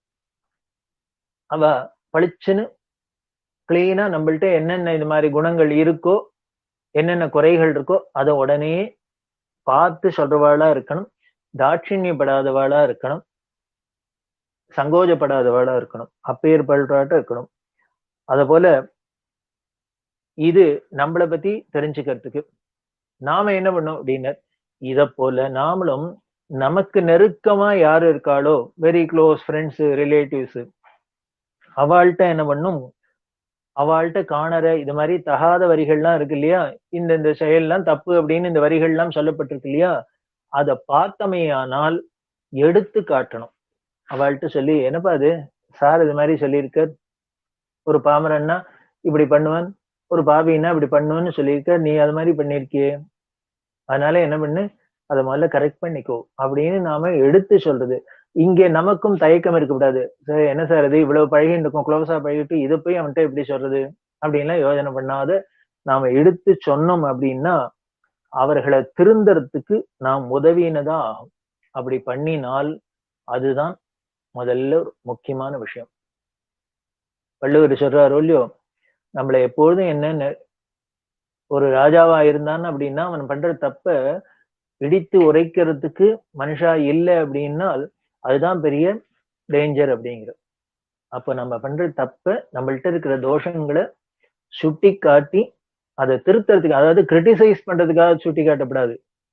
அவ பளிச்சுன்னு கிளீனா நம்மள்ட்ட என்னென்ன இது மாதிரி குணங்கள் இருக்கோ என்னென்ன குறைகள் இருக்கோ அதை உடனே பார்த்து சொல்றவாளா இருக்கணும் தாட்சிணியப்படாதவாளா இருக்கணும் சங்கோஜப்படாதவாளா இருக்கணும் அப்பேற்பட்டாட்ட இருக்கணும் அத போல இது நம்மளை பத்தி தெரிஞ்சுக்கிறதுக்கு நாம என்ன பண்ணோம் அப்படின்னா இத போல நாமளும் நமக்கு நெருக்கமா யாரு இருக்காளோ வெரி க்ளோஸ் ஃப்ரெண்ட்ஸ் ரிலேட்டிவ்ஸ் அவள்கிட்ட என்ன பண்ணும் அவள்கிட்ட காணற இது மாதிரி தகாத வரிகள்லாம் இருக்கு இல்லையா இந்த இந்த செயல்லாம் தப்பு அப்படின்னு இந்த வரிகள்லாம் சொல்லப்பட்டிருக்கு இல்லையா அதை பார்த்தமையானால் எடுத்து காட்டணும் அவள்கிட்ட சொல்லி என்னப்பா அது சார் இது மாதிரி சொல்லியிருக்க ஒரு பாமரன்னா இப்படி பண்ணுவான் ஒரு பாபின்னா இப்படி பண்ணுவேன்னு சொல்லியிருக்க நீ அது மாதிரி பண்ணிருக்கியே அதனால என்ன பண்ணு அதை முதல்ல கரெக்ட் பண்ணிக்கோ அப்படின்னு நாம எடுத்து சொல்றது இங்க நமக்கும் தயக்கம் இருக்கக்கூடாது சார் என்ன சார் இது இவ்வளவு பழகிட்டு இருக்கோம் க்ளோஸா பழகிட்டு இதை போய் அவன்கிட்ட எப்படி சொல்றது அப்படின்லாம் யோசனை பண்ணாத நாம எடுத்து சொன்னோம் அப்படின்னா அவர்களை திருந்தறதுக்கு நாம் உதவினதா ஆகும் அப்படி பண்ணினால் அதுதான் முதல்ல ஒரு முக்கியமான விஷயம் வள்ளுவர் சொல்றாரு இல்லையோ நம்மளை எப்பொழுதும் என்னன்னு ஒரு ராஜாவா இருந்தான் அப்படின்னா அவன் பண்ற தப்ப இடித்து உரைக்கிறதுக்கு மனுஷா இல்லை அப்படின்னால் அதுதான் பெரிய டேஞ்சர் அப்படிங்கிற அப்ப நம்ம பண்ற தப்ப நம்மள்ட்ட இருக்கிற தோஷங்களை சுட்டி காட்டி அதை திருத்தறதுக்கு அதாவது கிரிட்டிசைஸ் பண்றதுக்காக சுட்டி காட்டப்படாது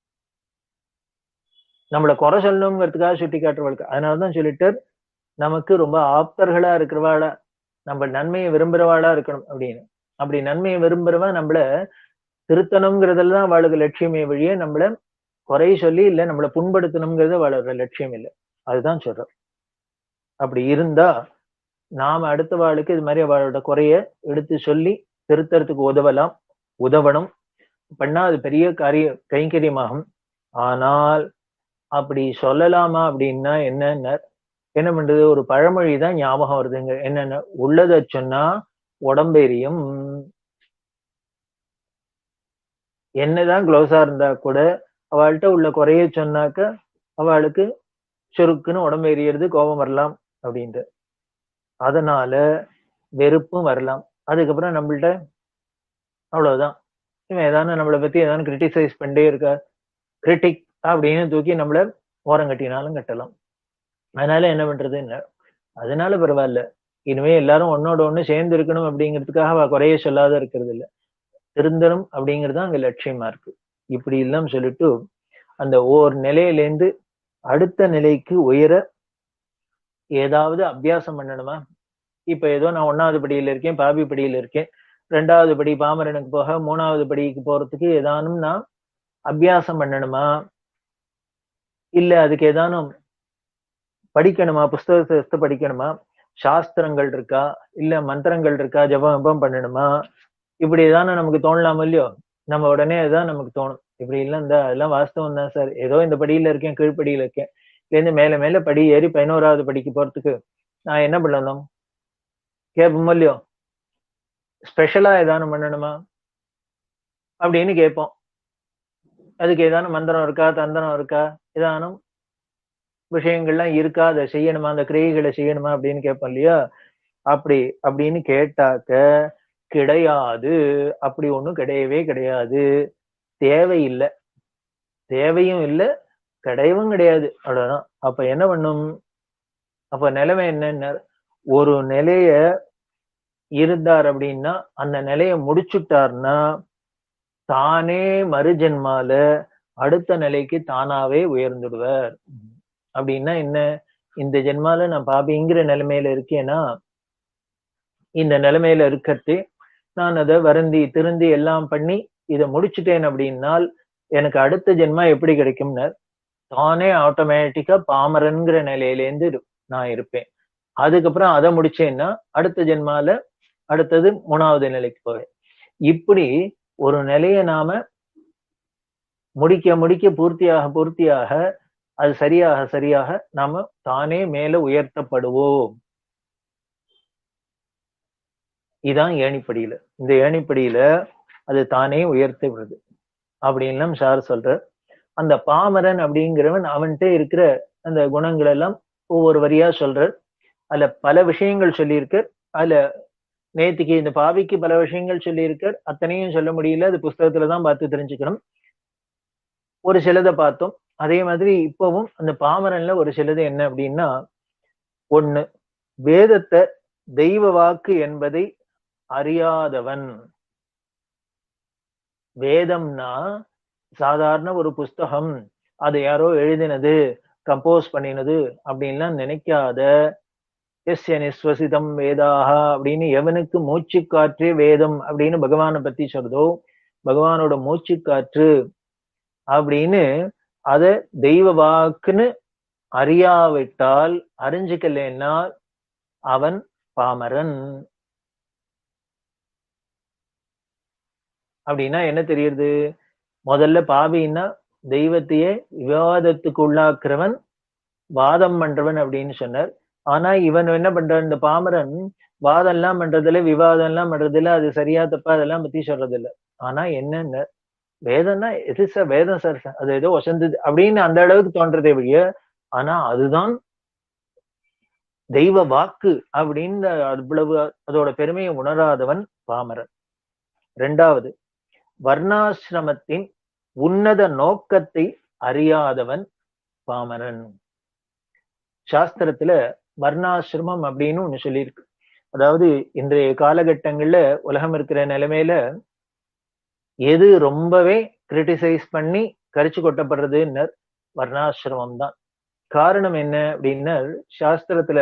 நம்மளை குறை சொல்லணுங்கிறதுக்காக சுட்டி காட்டுறவளுக்கு அதனாலதான் சொல்லிட்டு நமக்கு ரொம்ப ஆப்தர்களா இருக்கிறவாளா நம்ம நன்மையை விரும்புறவாளா இருக்கணும் அப்படின்னு அப்படி நன்மையை விரும்புறவா நம்மள திருத்தணுங்கிறதுல தான் அவளுக்கு லட்சியமே வழியே நம்மள குறை சொல்லி இல்ல நம்மளை புண்படுத்தணுங்கிறது அவளோட லட்சியம் இல்லை அதுதான் சொல்றோம் அப்படி இருந்தா நாம அடுத்த வாளுக்கு இது மாதிரி அவளோட குறைய எடுத்து சொல்லி திருத்தறதுக்கு உதவலாம் உதவணும் பண்ணா அது பெரிய காரிய கைங்கரியமாகும் ஆனால் அப்படி சொல்லலாமா அப்படின்னா என்னன்னா என்ன பண்றது ஒரு பழமொழி தான் ஞாபகம் வருதுங்க என்னென்ன உள்ளத சொன்னா உடம்பெரியும் என்னதான் க்ளோஸா இருந்தா கூட அவள்கிட்ட உள்ள குறைய சொன்னாக்க அவளுக்கு சுருக்குன்னு உடம்பு எரியறது கோபம் வரலாம் அப்படின்ட்டு அதனால வெறுப்பும் வரலாம் அதுக்கப்புறம் நம்மள்ட்ட அவ்வளவுதான் இவன் ஏதாவது நம்மளை பத்தி ஏதாவது கிரிட்டிசைஸ் பண்ணிட்டே இருக்கா கிரிட்டிக் அப்படின்னு தூக்கி நம்மள ஓரம் கட்டினாலும் கட்டலாம் அதனால என்ன பண்றது என்ன அதனால பரவாயில்ல இனிமே எல்லாரும் ஒன்னோட ஒண்ணு சேர்ந்து இருக்கணும் அப்படிங்கிறதுக்காக அவ குறைய சொல்லாத இருக்கிறது இல்ல திருந்தணும் அப்படிங்கிறது அங்க லட்சியமா இருக்கு இப்படி எல்லாம் சொல்லிட்டு அந்த ஓர் நிலையிலேருந்து அடுத்த நிலைக்கு உயர ஏதாவது அபியாசம் பண்ணணுமா இப்ப ஏதோ நான் ஒன்னாவது படியில இருக்கேன் பாபி படியில இருக்கேன் ரெண்டாவது படி பாமரனுக்கு போக மூணாவது படிக்கு போறதுக்கு ஏதானும் நான் அபியாசம் பண்ணணுமா இல்ல அதுக்கு ஏதானும் படிக்கணுமா புஸ்தகத்தை படிக்கணுமா சாஸ்திரங்கள் இருக்கா இல்ல மந்திரங்கள் இருக்கா ஜபம் ஜபம் பண்ணணுமா இப்படி ஏதானே நமக்கு தோணலாம் இல்லையோ நம்ம உடனே அதுதான் நமக்கு தோணும் இப்படி இல்ல இந்த அதெல்லாம் வாஸ்தவம் தான் சார் ஏதோ இந்த படியில இருக்கேன் கீழ்ப்படியில இருக்கேன் இருந்து மேல மேல படி ஏறி பதினோராவது படிக்கு போறதுக்கு நான் என்ன பண்ணணும் கேட்போம் இல்லையோ ஸ்பெஷலா ஏதானும் பண்ணணுமா அப்படின்னு கேட்போம் அதுக்கு ஏதானும் மந்திரம் இருக்கா தந்திரம் இருக்கா ஏதானும் விஷயங்கள்லாம் இருக்கா அதை செய்யணுமா அந்த கிரியைகளை செய்யணுமா அப்படின்னு கேட்போம் இல்லையா அப்படி அப்படின்னு கேட்டாக்க கிடையாது அப்படி ஒண்ணும் கிடையவே கிடையாது தேவையில்லை தேவையும் இல்லை கிடையவும் கிடையாது அவ்வளவுதான் அப்ப என்ன பண்ணும் அப்ப நிலைமை என்னன்னா ஒரு நிலைய இருந்தார் அப்படின்னா அந்த நிலைய முடிச்சுட்டார்னா தானே மறுஜென்மால அடுத்த நிலைக்கு தானாவே உயர்ந்துடுவார் அப்படின்னா என்ன இந்த ஜென்மால நான் பாபிங்கிற நிலைமையில இருக்கேன்னா இந்த நிலைமையில இருக்கிறது நான் அதை வருந்தி திருந்தி எல்லாம் பண்ணி இதை முடிச்சுட்டேன் அப்படின்னால் எனக்கு அடுத்த ஜென்மா எப்படி கிடைக்கும்னு தானே ஆட்டோமேட்டிக்கா பாமரன்கிற நிலையிலேருந்து நான் இருப்பேன் அதுக்கப்புறம் அதை முடிச்சேன்னா அடுத்த ஜென்மால அடுத்தது மூணாவது நிலைக்கு போவேன் இப்படி ஒரு நிலையை நாம முடிக்க முடிக்க பூர்த்தியாக பூர்த்தியாக அது சரியாக சரியாக நாம தானே மேல உயர்த்தப்படுவோம் இதான் ஏணிப்படியில இந்த ஏணிப்படியில அது தானே உயர்த்தி விடுது அப்படின்லாம் சார் சொல்ற அந்த பாமரன் அப்படிங்கிறவன் அவன்கிட்ட இருக்கிற அந்த குணங்கள் எல்லாம் ஒவ்வொரு வரியா சொல்றார் அதுல பல விஷயங்கள் சொல்லியிருக்க அதுல நேத்திக்கு இந்த பாவிக்கு பல விஷயங்கள் சொல்லியிருக்கார் அத்தனையும் சொல்ல முடியல அது புஸ்தகத்துலதான் பார்த்து தெரிஞ்சுக்கணும் ஒரு சிலதை பார்த்தோம் அதே மாதிரி இப்பவும் அந்த பாமரன்ல ஒரு சிலது என்ன அப்படின்னா ஒண்ணு வேதத்தை தெய்வ வாக்கு என்பதை அறியாதவன் வேதம்னா சாதாரண ஒரு புஸ்தகம் அது யாரோ எழுதினது கம்போஸ் பண்ணினது அப்படின்லாம் நினைக்காத எஸ்ய நிஸ்வசிதம் வேதாக அப்படின்னு எவனுக்கு மூச்சு காற்றே வேதம் அப்படின்னு பகவானை பத்தி சொல்றதோ பகவானோட மூச்சு காற்று அப்படின்னு அத தெய்வ வாக்குன்னு அறியாவிட்டால் அறிஞ்சுக்கலைன்னா அவன் பாமரன் அப்படின்னா என்ன தெரியுது முதல்ல பாவின்னா தெய்வத்தையே விவாதத்துக்கு உள்ளாக்குறவன் வாதம் பண்றவன் அப்படின்னு சொன்னார் ஆனா இவன் என்ன பண்றான் இந்த பாமரன் வாதம் எல்லாம் பண்றதுல விவாதம் எல்லாம் பண்றதுல அது சரியா தப்பா அதெல்லாம் பத்தி சொல்றது இல்ல ஆனா என்னன்னு வேதம்னா எது சார் வேதம் சார் அது ஏதோ வசந்தது அப்படின்னு அந்த அளவுக்கு தோன்றதே வழிய ஆனா அதுதான் தெய்வ வாக்கு அப்படின்னு அவ்வளவு அதோட பெருமையை உணராதவன் பாமரன் ரெண்டாவது வர்ணாசிரமத்தின் உன்னத நோக்கத்தை அறியாதவன் பாமரன் சாஸ்திரத்துல வர்ணாசிரமம் அப்படின்னு ஒண்ணு சொல்லியிருக்கு அதாவது இன்றைய காலகட்டங்கள்ல உலகம் இருக்கிற நிலைமையில எது ரொம்பவே கிரிட்டிசைஸ் பண்ணி கரிச்சு கொட்டப்படுறதுன்னு வர்ணாசிரமம் தான் காரணம் என்ன அப்படின்னா சாஸ்திரத்துல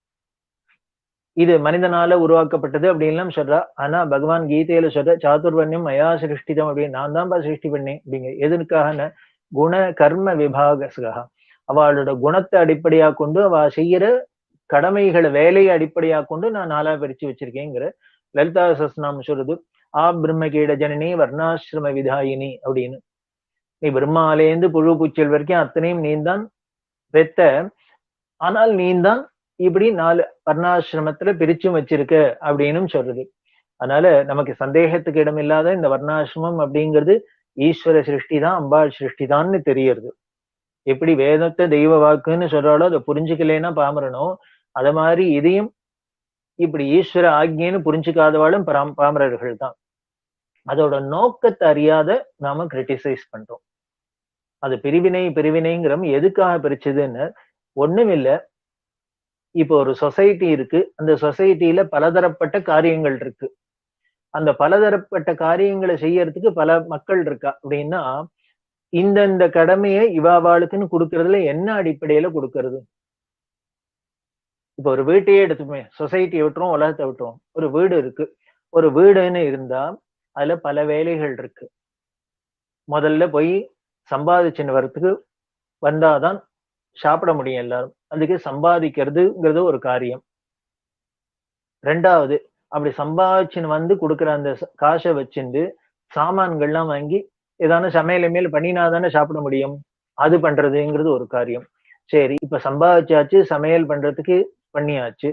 இது மனிதனால உருவாக்கப்பட்டது அப்படின்லாம் சொல்றா ஆனா பகவான் கீதையில சொல்ற சாதுர்வன்யம் மயா சிருஷ்டிதம் அப்படின்னு நான் தான் சிருஷ்டி பண்ணேன் அப்படிங்க எதற்காக குண கர்ம விபாகசகா அவளோட குணத்தை அடிப்படையா கொண்டு அவ செய்யற கடமைகளை வேலையை அடிப்படையா கொண்டு நான் நாலா பிரிச்சு வச்சிருக்கேங்கிற லலிதா சஸ்நாம் சொல்றது ஆ பிரம்மகீட ஜனனி வர்ணாசிரம விதாயினி அப்படின்னு நீ பிரம்மாலேந்து புழு பூச்சல் வரைக்கும் அத்தனையும் நீந்தான் பெத்த ஆனால் நீந்தான் இப்படி நாலு வர்ணாசிரமத்துல பிரிச்சும் வச்சிருக்க அப்படின்னு சொல்றது அதனால நமக்கு சந்தேகத்துக்கு இடம் இல்லாத இந்த வர்ணாசிரமம் அப்படிங்கிறது ஈஸ்வர சிருஷ்டி தான் அம்பாள் சிருஷ்டி தான்னு தெரியறது எப்படி வேதத்தை தெய்வ வாக்குன்னு சொல்றாலோ அதை புரிஞ்சுக்கலைன்னா பாமரனோ அத மாதிரி இதையும் இப்படி ஈஸ்வர ஆக்ஞன்னு புரிஞ்சுக்காதவாளும் பாமரர்கள் தான் அதோட நோக்கத்தை அறியாத நாம கிரிட்டிசைஸ் பண்றோம் அது பிரிவினை பிரிவினைங்கிறோம் எதுக்காக பிரிச்சதுன்னு ஒண்ணும் இல்ல இப்போ ஒரு சொசைட்டி இருக்கு அந்த சொசைட்டில பலதரப்பட்ட காரியங்கள் இருக்கு அந்த பலதரப்பட்ட காரியங்களை செய்யறதுக்கு பல மக்கள் இருக்கா அப்படின்னா இந்த இந்த கடமையை இவாவாளுக்குன்னு கொடுக்கறதுல என்ன அடிப்படையில கொடுக்கறது இப்ப ஒரு வீட்டையே எடுத்துமே சொசைட்டியை விட்டுரும் உலகத்தை விட்டுரும் ஒரு வீடு இருக்கு ஒரு வீடுன்னு இருந்தா அதுல பல வேலைகள் இருக்கு முதல்ல போய் சம்பாதிச்சுன்னு வரத்துக்கு வந்தாதான் சாப்பிட முடியும் எல்லாரும் அதுக்கு சம்பாதிக்கிறதுங்கிறது ஒரு காரியம் ரெண்டாவது அப்படி சம்பாதிச்சுன்னு வந்து கொடுக்குற அந்த காசை வச்சுட்டு சாமான்கள்லாம் வாங்கி ஏதான சமையல் மேல் பண்ணினா தானே சாப்பிட முடியும் அது பண்றதுங்கிறது ஒரு காரியம் சரி இப்ப சம்பாதிச்சாச்சு சமையல் பண்றதுக்கு பண்ணியாச்சு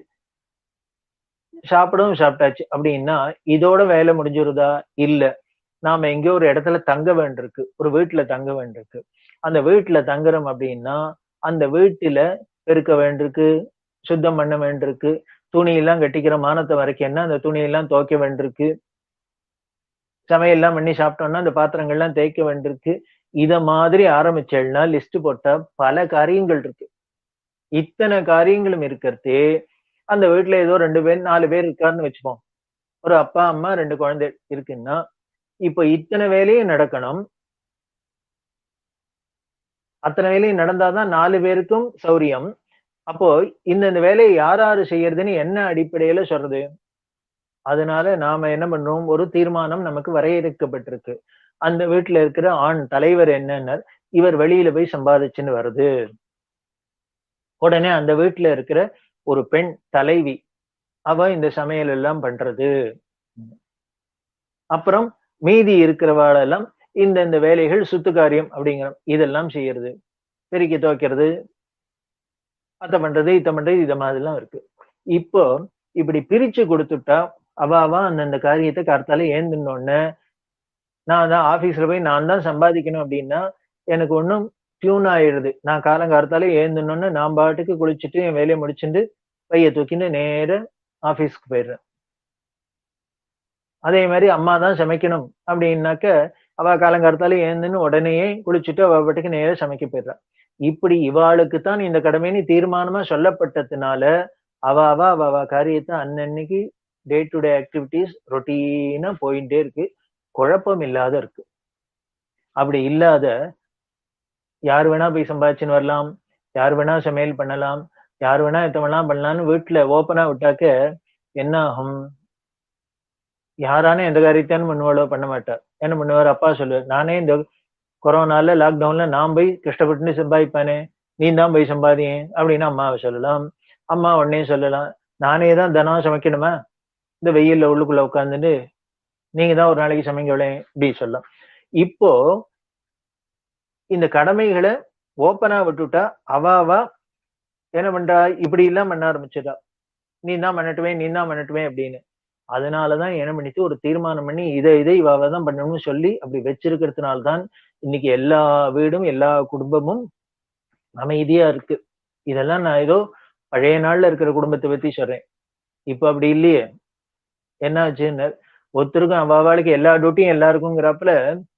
சாப்பிடவும் சாப்பிட்டாச்சு அப்படின்னா இதோட வேலை முடிஞ்சிருதா இல்ல நாம எங்கேயோ ஒரு இடத்துல தங்க வேண்டியிருக்கு ஒரு வீட்டுல தங்க வேண்டியிருக்கு அந்த வீட்டுல தங்குறோம் அப்படின்னா அந்த வீட்டுல பெருக்க வேண்டியிருக்கு சுத்தம் பண்ண வேண்டியிருக்கு துணி எல்லாம் கட்டிக்கிற மானத்தை வரைக்கும்னா அந்த துணி எல்லாம் துவைக்க வேண்டியிருக்கு சமையல்லாம் பண்ணி சாப்பிட்டோம்னா அந்த பாத்திரங்கள்லாம் தேய்க்க வேண்டியிருக்கு இத மாதிரி ஆரம்பிச்சேன்னா லிஸ்ட் போட்டா பல காரியங்கள் இருக்கு இத்தனை காரியங்களும் இருக்கிறதே அந்த வீட்டுல ஏதோ ரெண்டு பேர் நாலு பேர் இருக்காருன்னு வச்சுப்போம் ஒரு அப்பா அம்மா ரெண்டு குழந்தை இருக்குன்னா இப்ப இத்தனை வேலையும் நடக்கணும் அத்தனை வேலையும் நடந்தாதான் நாலு பேருக்கும் சௌரியம் அப்போ இந்த இந்த வேலையை யார் யாரு செய்யறதுன்னு என்ன அடிப்படையில சொல்றது அதனால நாம என்ன பண்றோம் ஒரு தீர்மானம் நமக்கு வரையறுக்கப்பட்டிருக்கு அந்த வீட்டுல இருக்கிற ஆண் தலைவர் என்னன்னு இவர் வெளியில போய் சம்பாதிச்சுன்னு வருது உடனே அந்த வீட்டுல இருக்கிற ஒரு பெண் தலைவி அவ இந்த சமையல் எல்லாம் பண்றது அப்புறம் மீதி இருக்கிறவாளெல்லாம் இந்த இந்த வேலைகள் சுத்து காரியம் அப்படிங்கிற இதெல்லாம் செய்யறது பெருக்கி துவைக்கிறது அத்தை பண்றது இத்த பண்றது இத மாதிரிலாம் இருக்கு இப்போ இப்படி பிரிச்சு கொடுத்துட்டா அவாவா அந்தந்த காரியத்தை கருத்தால ஏந்துனோடனே நான் தான் ஆபீஸ்ல போய் நான் தான் சம்பாதிக்கணும் அப்படின்னா எனக்கு ஒன்றும் டியூன் ஆயிடுது நான் காலங்காலத்தால ஏந்துனோன்னு நான் பாட்டுக்கு குளிச்சுட்டு என் வேலையை முடிச்சுட்டு பைய தூக்கின்னு நேர ஆபீஸ்க்கு போயிடுறேன் அதே மாதிரி அம்மா தான் சமைக்கணும் அப்படின்னாக்க அவ காலங்காலத்தால ஏந்துன்னு உடனேயே குளிச்சுட்டு அவ பாட்டுக்கு நேர சமைக்க போயிடுறான் இப்படி இவாளுக்கு தான் இந்த கடமைன்னு தீர்மானமா சொல்லப்பட்டதுனால அவ அவ அவ அவ காரியத்தை அன்னன்னைக்கு டே டு டே ஆக்டிவிட்டிஸ் ரொட்டீனா போயிட்டே இருக்கு குழப்பம் இல்லாத இருக்கு அப்படி இல்லாத யார் வேணா போய் சம்பாதிச்சுன்னு வரலாம் யார் வேணா சமையல் பண்ணலாம் யார் வேணா எத்தவெல்லாம் பண்ணலாம்னு வீட்டுல ஓப்பனா விட்டாக்க என்ன ஆகும் யாரானே எந்த காரியத்தையும் பண்ணுவாளோ பண்ண மாட்டா என்ன பண்ணுவார் அப்பா சொல்லுவார் நானே இந்த கொரோனால லாக்டவுன்ல நான் போய் கஷ்டப்பட்டு சம்பாதிப்பானே நீ தான் போய் சம்பாதியேன் அப்படின்னு அம்மாவை சொல்லலாம் அம்மா உடனே சொல்லலாம் நானே தான் தினம் சமைக்கணுமா இந்த வெயில்ல உள்ளுக்குள்ள உட்காந்துட்டு நீங்க தான் ஒரு நாளைக்கு சமைங்களே இப்படி சொல்லலாம் இப்போ இந்த கடமைகளை ஓப்பனா விட்டுட்டா அவ அவ என்ன பண்றா இப்படி எல்லாம் பண்ண ஆரம்பிச்சிடா நீ தான் பண்ணட்டுமே நீ தான் பண்ணட்டுமே அப்படின்னு அதனாலதான் என்ன பண்ணிட்டு ஒரு தீர்மானம் பண்ணி இதை இதை இவாவ தான் பண்ணணும்னு சொல்லி அப்படி வச்சிருக்கிறதுனால தான் இன்னைக்கு எல்லா வீடும் எல்லா குடும்பமும் அமைதியா இருக்கு இதெல்லாம் நான் ஏதோ பழைய நாள்ல இருக்கிற குடும்பத்தை பத்தி சொல்றேன் இப்ப அப்படி இல்லையே என்ன ஆச்சுன்னு ஒருத்தருக்கும் அவாவாளுக்கு எல்லா டியூட்டியும் எல்லாருக்குங்கிறப்பல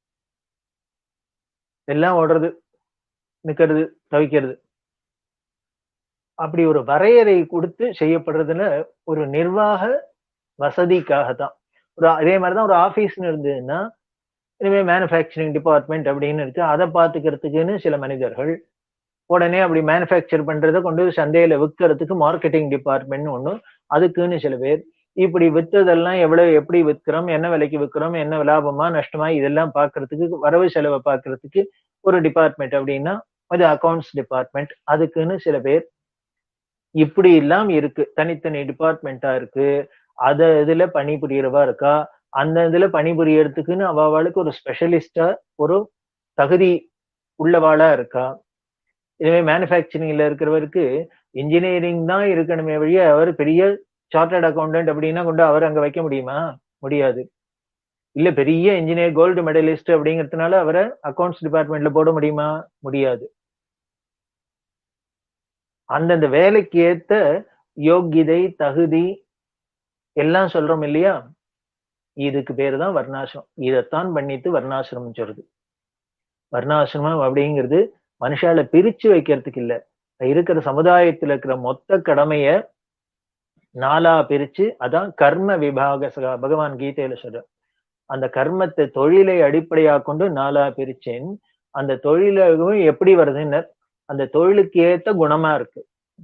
எல்லாம் ஓடுறது நிக்கிறது தவிக்கிறது அப்படி ஒரு வரையறை கொடுத்து செய்யப்படுறதுல ஒரு நிர்வாக வசதிக்காக தான் ஒரு அதே மாதிரிதான் ஒரு ஆபீஸ்னு இருந்ததுன்னா இனிமே மேனுஃபேக்சரிங் டிபார்ட்மெண்ட் அப்படின்னு இருக்கு அதை பார்த்துக்கிறதுக்குன்னு சில மனிதர்கள் உடனே அப்படி மேனுஃபேக்சர் பண்றதை கொண்டு சந்தையில விற்கிறதுக்கு மார்க்கெட்டிங் டிபார்ட்மெண்ட் ஒண்ணு அதுக்குன்னு சில பேர் இப்படி வித்ததெல்லாம் எவ்வளவு எப்படி விற்கிறோம் என்ன விலைக்கு விற்கிறோம் என்ன லாபமா நஷ்டமா இதெல்லாம் பாக்குறதுக்கு வரவு செலவை பாக்குறதுக்கு ஒரு டிபார்ட்மெண்ட் அப்படின்னா அது அக்கௌண்ட்ஸ் டிபார்ட்மெண்ட் அதுக்குன்னு சில பேர் இப்படி எல்லாம் இருக்கு தனித்தனி டிபார்ட்மெண்டா இருக்கு அத இதுல பணிபுரியறவா இருக்கா அந்த இதுல பணிபுரியறதுக்குன்னு அவளுக்கு ஒரு ஸ்பெஷலிஸ்டா ஒரு தகுதி உள்ளவாளா இருக்கா இதுவே மேனுஃபேக்சரிங்ல இருக்கிறவருக்கு இன்ஜினியரிங் தான் இருக்கணுமே வழிய அவர் பெரிய சார்ட்டர்ட் அக்கௌண்டன்ட் அப்படின்னா கொண்டு அவர் அங்க வைக்க முடியுமா முடியாது இல்ல பெரிய இன்ஜினியர் கோல்டு மெடலிஸ்ட் அப்படிங்கிறதுனால அவரை அக்கௌண்ட்ஸ் டிபார்ட்மெண்ட்ல போட முடியுமா முடியாது அந்தந்த வேலைக்கு ஏத்த யோகிதை தகுதி எல்லாம் சொல்றோம் இல்லையா இதுக்கு பேரு தான் வர்ணாசிரமம் இதைத்தான் பண்ணிட்டு வர்ணாசிரமம் சொல்றது வர்ணாசிரமம் அப்படிங்கிறது மனுஷால பிரிச்சு வைக்கிறதுக்கு இல்ல இருக்கிற சமுதாயத்துல இருக்கிற மொத்த கடமைய நாலா பிரிச்சு அதான் கர்ம விபாக பகவான் கீதையில சொல்ற அந்த கர்மத்தை தொழிலை அடிப்படையா கொண்டு நாலா பிரிச்சேன் அந்த தொழிலும் எப்படி வருதுன்னு அந்த தொழிலுக்கு ஏத்த குணமா இருக்கு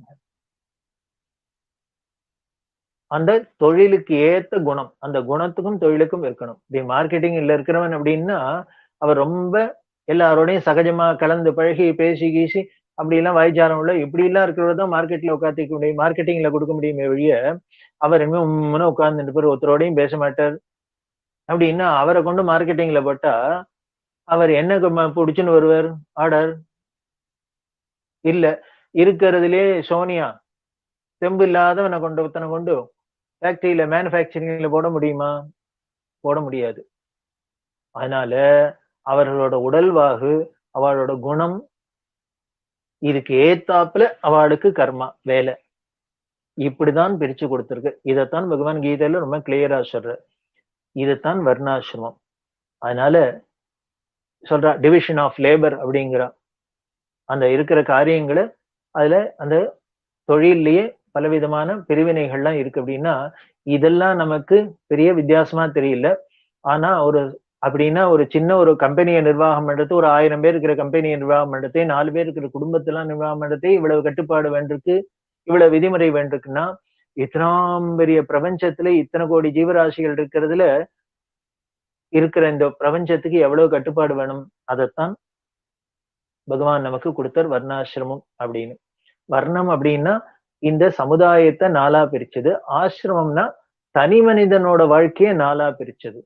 அந்த தொழிலுக்கு ஏத்த குணம் அந்த குணத்துக்கும் தொழிலுக்கும் இருக்கணும் இப்படி மார்க்கெட்டிங்ல இருக்கிறவன் அப்படின்னா அவர் ரொம்ப எல்லாரோடையும் சகஜமா கலந்து பழகி பேசி கீசி அப்படி எல்லாம் வாய்ச்சாரம் உள்ள இப்படி எல்லாம் இருக்கிறவர் தான் மார்க்கெட்ல உட்காந்துக்க முடியும் மார்க்கெட்டிங்ல கொடுக்க முடியுமே வழிய அவர் இனிமே உண்மையான உட்கார்ந்துட்டு பேர் ஒருத்தரோடையும் பேச மாட்டார் அப்படின்னா அவரை கொண்டு மார்க்கெட்டிங்ல போட்டா அவர் என்ன பிடிச்சுன்னு வருவார் ஆர்டர் இல்ல இருக்கிறதுலே சோனியா தெம்பு இல்லாதவனை கொண்டு ஒருத்தனை கொண்டு ஃபேக்டரியில மேனுஃபேக்சரிங்ல போட முடியுமா போட முடியாது அதனால அவர்களோட உடல்வாகு அவளோட குணம் இதுக்கு ஏத்தாப்புல அவளுக்கு கர்மா வேலை இப்படிதான் பிரிச்சு கொடுத்திருக்கு இதைத்தான் பகவான் கீதையில ரொம்ப கிளியரா சொல்ற இதுதான் வர்ணாசிரமம் அதனால சொல்றா டிவிஷன் ஆஃப் லேபர் அப்படிங்கிறா அந்த இருக்கிற காரியங்களை அதுல அந்த தொழிலேயே பலவிதமான பிரிவினைகள்லாம் இருக்கு அப்படின்னா இதெல்லாம் நமக்கு பெரிய வித்தியாசமா தெரியல ஆனா ஒரு அப்படின்னா ஒரு சின்ன ஒரு கம்பெனியை நிர்வாகம் பண்றது ஒரு ஆயிரம் பேர் இருக்கிற கம்பெனியை நிர்வாகம் பண்றதே நாலு பேர் இருக்கிற குடும்பத்தெல்லாம் நிர்வாகம் பண்றதே இவ்வளவு கட்டுப்பாடு வேண்டிருக்கு இவ்வளவு விதிமுறை வேண்டிருக்குன்னா இத்தனாம் பெரிய பிரபஞ்சத்துல இத்தனை கோடி ஜீவராசிகள் இருக்கிறதுல இருக்கிற இந்த பிரபஞ்சத்துக்கு எவ்வளவு கட்டுப்பாடு வேணும் அதைத்தான் பகவான் நமக்கு கொடுத்தார் வர்ணாசிரமம் அப்படின்னு வர்ணம் அப்படின்னா இந்த சமுதாயத்தை நாலா பிரிச்சது ஆசிரமம்னா தனி மனிதனோட வாழ்க்கைய நாலா பிரிச்சது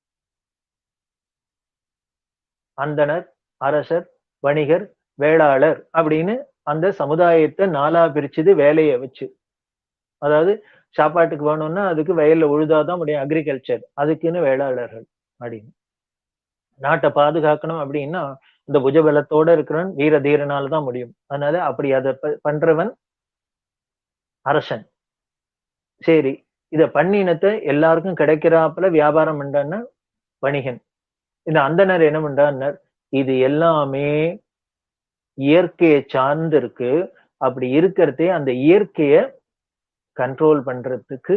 அந்தனர் அரசர் வணிகர் வேளாளர் அப்படின்னு அந்த சமுதாயத்தை நாலா பிரிச்சது வேலையை வச்சு அதாவது சாப்பாட்டுக்கு வேணும்னா அதுக்கு வயல்ல உழுதாதான் முடியும் அக்ரிகல்ச்சர் அதுக்குன்னு வேளாளர்கள் அப்படின்னு நாட்டை பாதுகாக்கணும் அப்படின்னா இந்த புஜபலத்தோட இருக்கிறவன் வீர தீரனால தான் முடியும் அதனால அப்படி அதை பண்றவன் அரசன் சரி இத பண்ணினத்தை எல்லாருக்கும் கிடைக்கிறாப்புல வியாபாரம் பண்றான்னா வணிகன் இந்த அந்தனர் என்ன பண்றார் இது எல்லாமே இயற்கையை சார்ந்து இருக்கு அப்படி இருக்கிறதே அந்த இயற்கைய கண்ட்ரோல் பண்றதுக்கு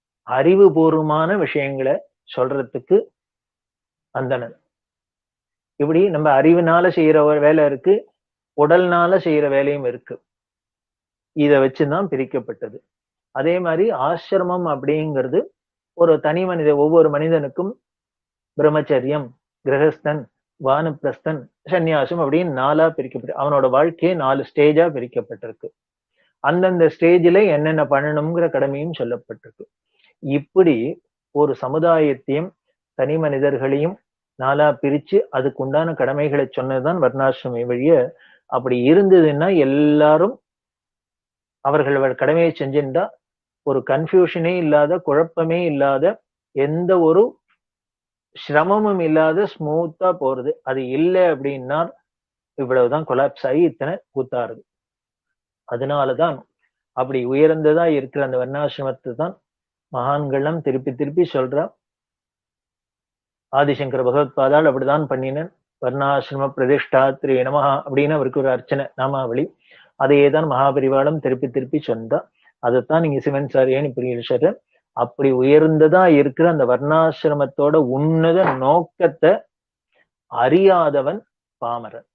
அறிவுபூர்வமான விஷயங்களை சொல்றதுக்கு அந்தனர் இப்படி நம்ம அறிவுனால செய்யற ஒரு வேலை இருக்கு உடல்னால செய்யற வேலையும் இருக்கு இத வச்சுதான் பிரிக்கப்பட்டது அதே மாதிரி ஆசிரமம் அப்படிங்கிறது ஒரு தனி மனித ஒவ்வொரு மனிதனுக்கும் பிரம்மச்சரியம் கிரகஸ்தன் வானப்பிரஸ்தன் சந்நியாசம் அப்படின்னு நாலா பிரிக்கப்பட்டு அவனோட வாழ்க்கையே நாலு ஸ்டேஜா பிரிக்கப்பட்டிருக்கு அந்தந்த ஸ்டேஜில் என்னென்ன பண்ணணுங்கிற கடமையும் சொல்லப்பட்டிருக்கு இப்படி ஒரு சமுதாயத்தையும் தனி மனிதர்களையும் நாலா பிரிச்சு அதுக்கு உண்டான கடமைகளை சொன்னதுதான் வர்ணாசிரமி வழிய அப்படி இருந்ததுன்னா எல்லாரும் அவர்கள் கடமையை செஞ்சிருந்தா ஒரு கன்ஃபியூஷனே இல்லாத குழப்பமே இல்லாத எந்த ஒரு சிரமமும் இல்லாத ஸ்மூத்தா போறது அது இல்லை அப்படின்னா இவ்வளவுதான் கொலாப்ஸ் ஆகி இத்தனை கூத்தாருது அதனாலதான் அப்படி உயர்ந்ததா இருக்கிற அந்த வர்ணாசிரமத்தை தான் மகான்கள்லாம் திருப்பி திருப்பி சொல்றா ஆதிசங்கர பகவத்பாதால் அப்படிதான் பண்ணினேன் வர்ணாசிரம பிரதிஷ்டாத்ரி நமஹா அப்படின்னு அவருக்கு ஒரு அர்ச்சனை நாமாவளி அதையே தான் மகாபரிவாளம் திருப்பி திருப்பி சொன்னா அதைத்தான் நீங்க சிவன் சாரியன்னு புரிய அப்படி உயர்ந்ததா இருக்கிற அந்த வர்ணாசிரமத்தோட உன்னத நோக்கத்தை அறியாதவன் பாமரன்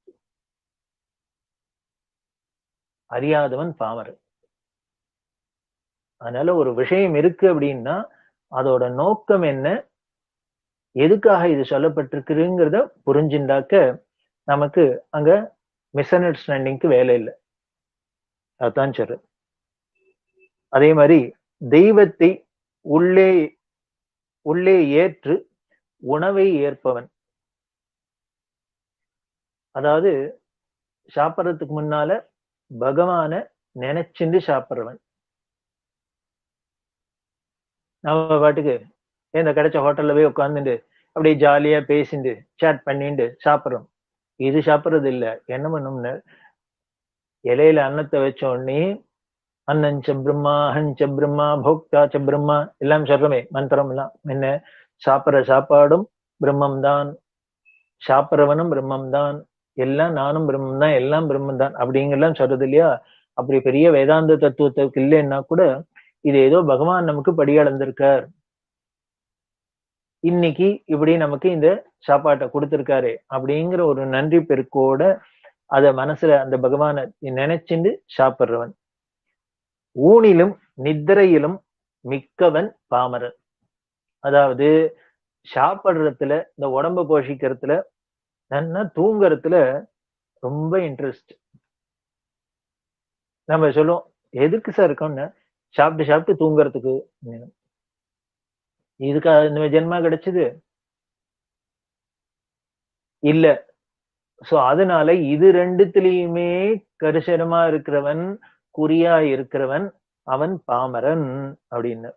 அறியாதவன் பாமரன் அதனால ஒரு விஷயம் இருக்கு அப்படின்னா அதோட நோக்கம் என்ன எதுக்காக இது சொல்லப்பட்டிருக்குங்கிறத புரிஞ்சுண்டாக்க நமக்கு அங்க மிஸ் அண்டர்ஸ்டாண்டிங்க்கு வேலை இல்லை அதுதான் சரி அதே மாதிரி தெய்வத்தை உள்ளே உள்ளே ஏற்று உணவை ஏற்பவன் அதாவது சாப்பிட்றதுக்கு முன்னால பகவான நினைச்சுண்டு சாப்பிட்றவன் நம்ம பாட்டுக்கு இந்த கிடைச்ச ஹோட்டல்ல போய் உட்காந்துட்டு அப்படியே ஜாலியா பேசிட்டு சேட் பண்ணிட்டு சாப்பிட்றோம் இது சாப்பிட்றது இல்ல என்ன பண்ணும்னு இலையில அன்னத்தை வச்ச உடனே அன்னஞ்ச பிரம்மா அஹஞ்ச பிரம்மா போக்தா ச பிரம்மா எல்லாம் சொல்றோமே மந்திரம் எல்லாம் என்ன சாப்பிட்ற சாப்பாடும் பிரம்மம் தான் சாப்பிட்றவனும் பிரம்மம் தான் எல்லாம் நானும் பிரம்மம் தான் எல்லாம் பிரம்மம் தான் அப்படிங்கெல்லாம் சொல்றது இல்லையா அப்படி பெரிய வேதாந்த தத்துவத்துக்கு இல்லைன்னா கூட இது ஏதோ பகவான் நமக்கு படியளந்திருக்கார் இன்னைக்கு இப்படி நமக்கு இந்த சாப்பாட்டை கொடுத்திருக்காரு அப்படிங்கிற ஒரு நன்றி பெருக்கோட அத மனசுல அந்த பகவானை நினைச்சுண்டு சாப்பிடுறவன் ஊனிலும் நித்திரையிலும் மிக்கவன் பாமரன் அதாவது சாப்பிடுறதுல இந்த உடம்ப போஷிக்கிறதுல நல்லா தூங்குறதுல ரொம்ப இன்ட்ரெஸ்ட் நம்ம சொல்லுவோம் எதுக்கு சார் இருக்கோம்னு சாப்பிட்டு சாப்பிட்டு தூங்குறதுக்கு இதுக்கு இந்த ஜென்மா கிடைச்சது இல்ல சோ அதனால இது ரெண்டுத்திலயுமே கரிசனமா இருக்கிறவன் குறியா இருக்கிறவன் அவன் பாமரன் அப்படின்னு